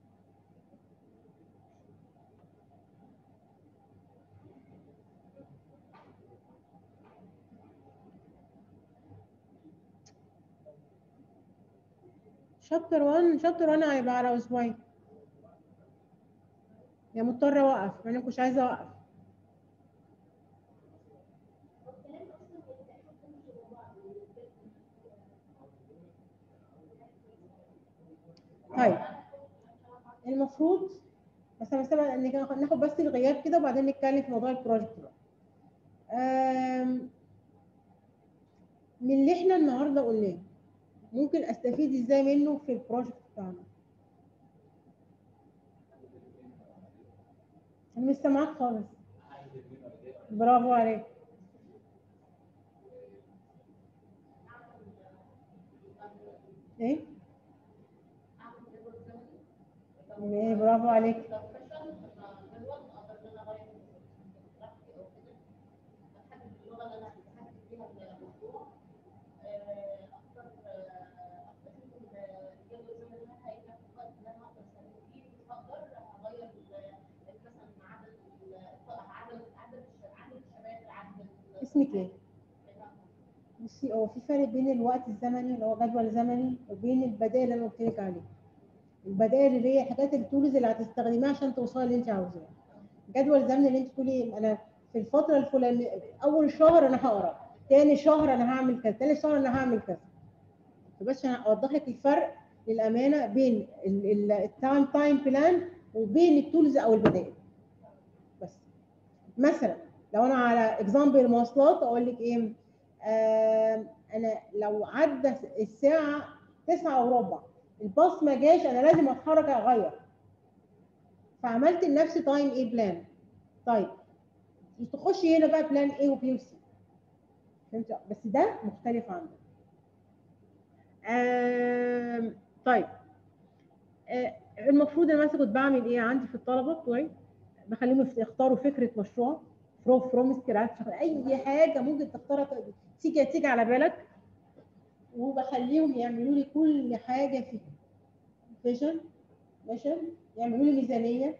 شابتر 1 شابتر 1 هيبقى على اسبوعين يا مضطرة اوقف انا مش عايزة اوقف طيب المفروض بس انا سامع ان كان- ناخد بس الغياب كده وبعدين نتكلم في موضوع البروجكت بقى. آم، من اللي احنا النهارده قلناه ممكن استفيد ازاي منه في البروجكت بتاعنا انا مش سامعاك خالص برافو عليك ايه ايه برافو عليك اسمك ايه؟ بصي هو في فرق بين الوقت الزمني اللي هو جدول زمني وبين البدائل اللي انا قلت لك عليها. البدائل اللي هي حاجات التولز اللي هتستخدميها عشان توصلي اللي انت عاوزاه. جدول زمني اللي انت تقولي انا في الفتره الفلانيه اول شهر انا هقرا، تاني شهر انا هعمل كذا، تالت شهر انا هعمل كذا. فبس عشان اوضح لك الفرق للامانه بين التايم تايم بلان وبين التولز او البدائل. بس مثلا لو انا على اكزامبل المواصلات اقول لك ايه آه انا لو عدى الساعه 9 وربع الباص ما جاش انا لازم اتحرك اغير فعملت لنفسي تايم ايه بلان طيب تخشي هنا بقى بلان ايه وبي وسي فهمت بس ده مختلف عنه آه طيب آه المفروض انا مثلا كنت بعمل ايه عندي في الطلبه بتوعي بخليهم يختاروا فكره مشروع فروم فروم سكراتش اي حاجه ممكن تختارها تيجي تيجي على بالك وبخليهم يعملوا لي كل حاجه فيها فيجن ميشن يعملوا لي ميزانيه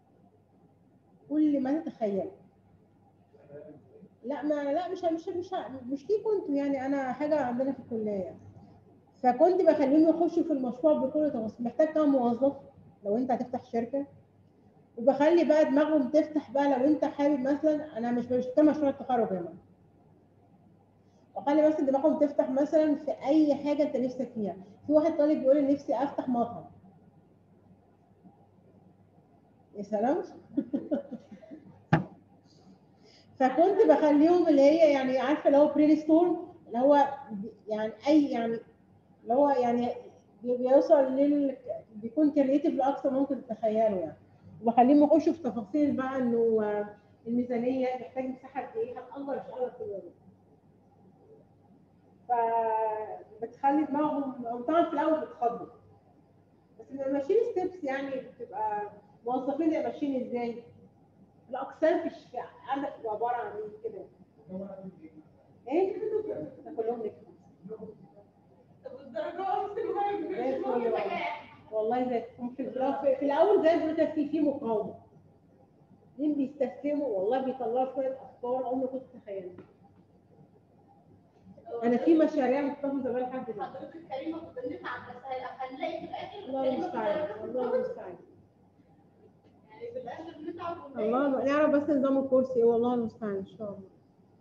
كل ما تتخيل لا ما لا مش مش مش مش ليكوا انتوا يعني انا حاجه عندنا في الكليه يعني. فكنت بخليهم يخشوا في المشروع بكل تفاصيل محتاج كام موظف لو انت هتفتح شركه وبخلي بقى دماغهم تفتح بقى لو انت حابب مثلا انا مش بشتغل مشروع التخرج يا جماعه وخلي مثلا دماغهم تفتح مثلا في اي حاجه انت نفسك فيها في واحد طالب بيقول لي نفسي افتح مطعم يا سلام فكنت بخليهم اللي هي يعني عارفه اللي هو برين ستورم اللي هو يعني اي يعني اللي هو يعني بي- بيوصل لل بيكون كريتيف لاقصى ممكن تتخيله يعني وبخليهم يخشوا في تفاصيل بقى انه آه، الميزانيه محتاج مساحه قد ايه هنأجر الشقه كل يوم فبتخلي دماغهم هم طبعا في الاول بيتخضوا بس بنبقى ماشيين ستيبس يعني بتبقى موظفين يبقى ماشيين ازاي الاقسام في الشارع عندك بتبقى عباره عن ايه كده ايه ده كلهم نجحوا زي الفل والله. والله زي في الأول- في الاول زي ما قلت لك في في مقاومه مين بيستسلموا والله بيطلعوا شويه افكار عمري ما كنت اتخيلها انا في مشاريع محتفظه بيها لحد دلوقتي حضرتك كريمه كنت بنفع بس هنلاقي في الاخر الله المستعان الله المستعان يعني في الاخر بنتعب الله نعرف بس نظام الكورس ايه والله المستعان ان شاء الله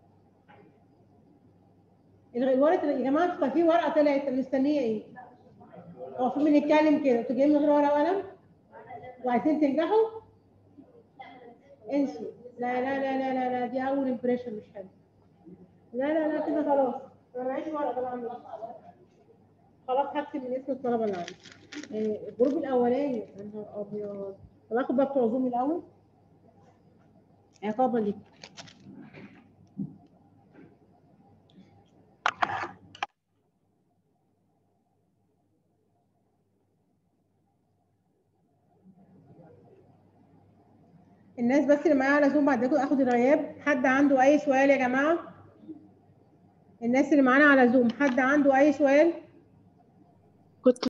الغ- الورقه يا جماعه طب في ورقه طلعت أنا مستنيه ايه؟ هو في بنتكلم كده انتوا جايين من غير ورقه وقلم؟ وعايزين تنجحوا؟ انسوا لا لا لا لا لا, لا دي اول امبريشن مش حلو لا لا لا كده خلاص انا معيش ورقه طبعا خلاص هكتب من اسم الطلبه اللي عندي إيه، الجروب الاولاني يا نهار ابيض طب اخد بقى بتوع زوم الاول عقابا ليك الناس بس اللي معايا على زوم بعد كده اخد الغياب حد عنده اي سؤال يا جماعه الناس اللي معانا على زوم حد عنده اي سؤال كنت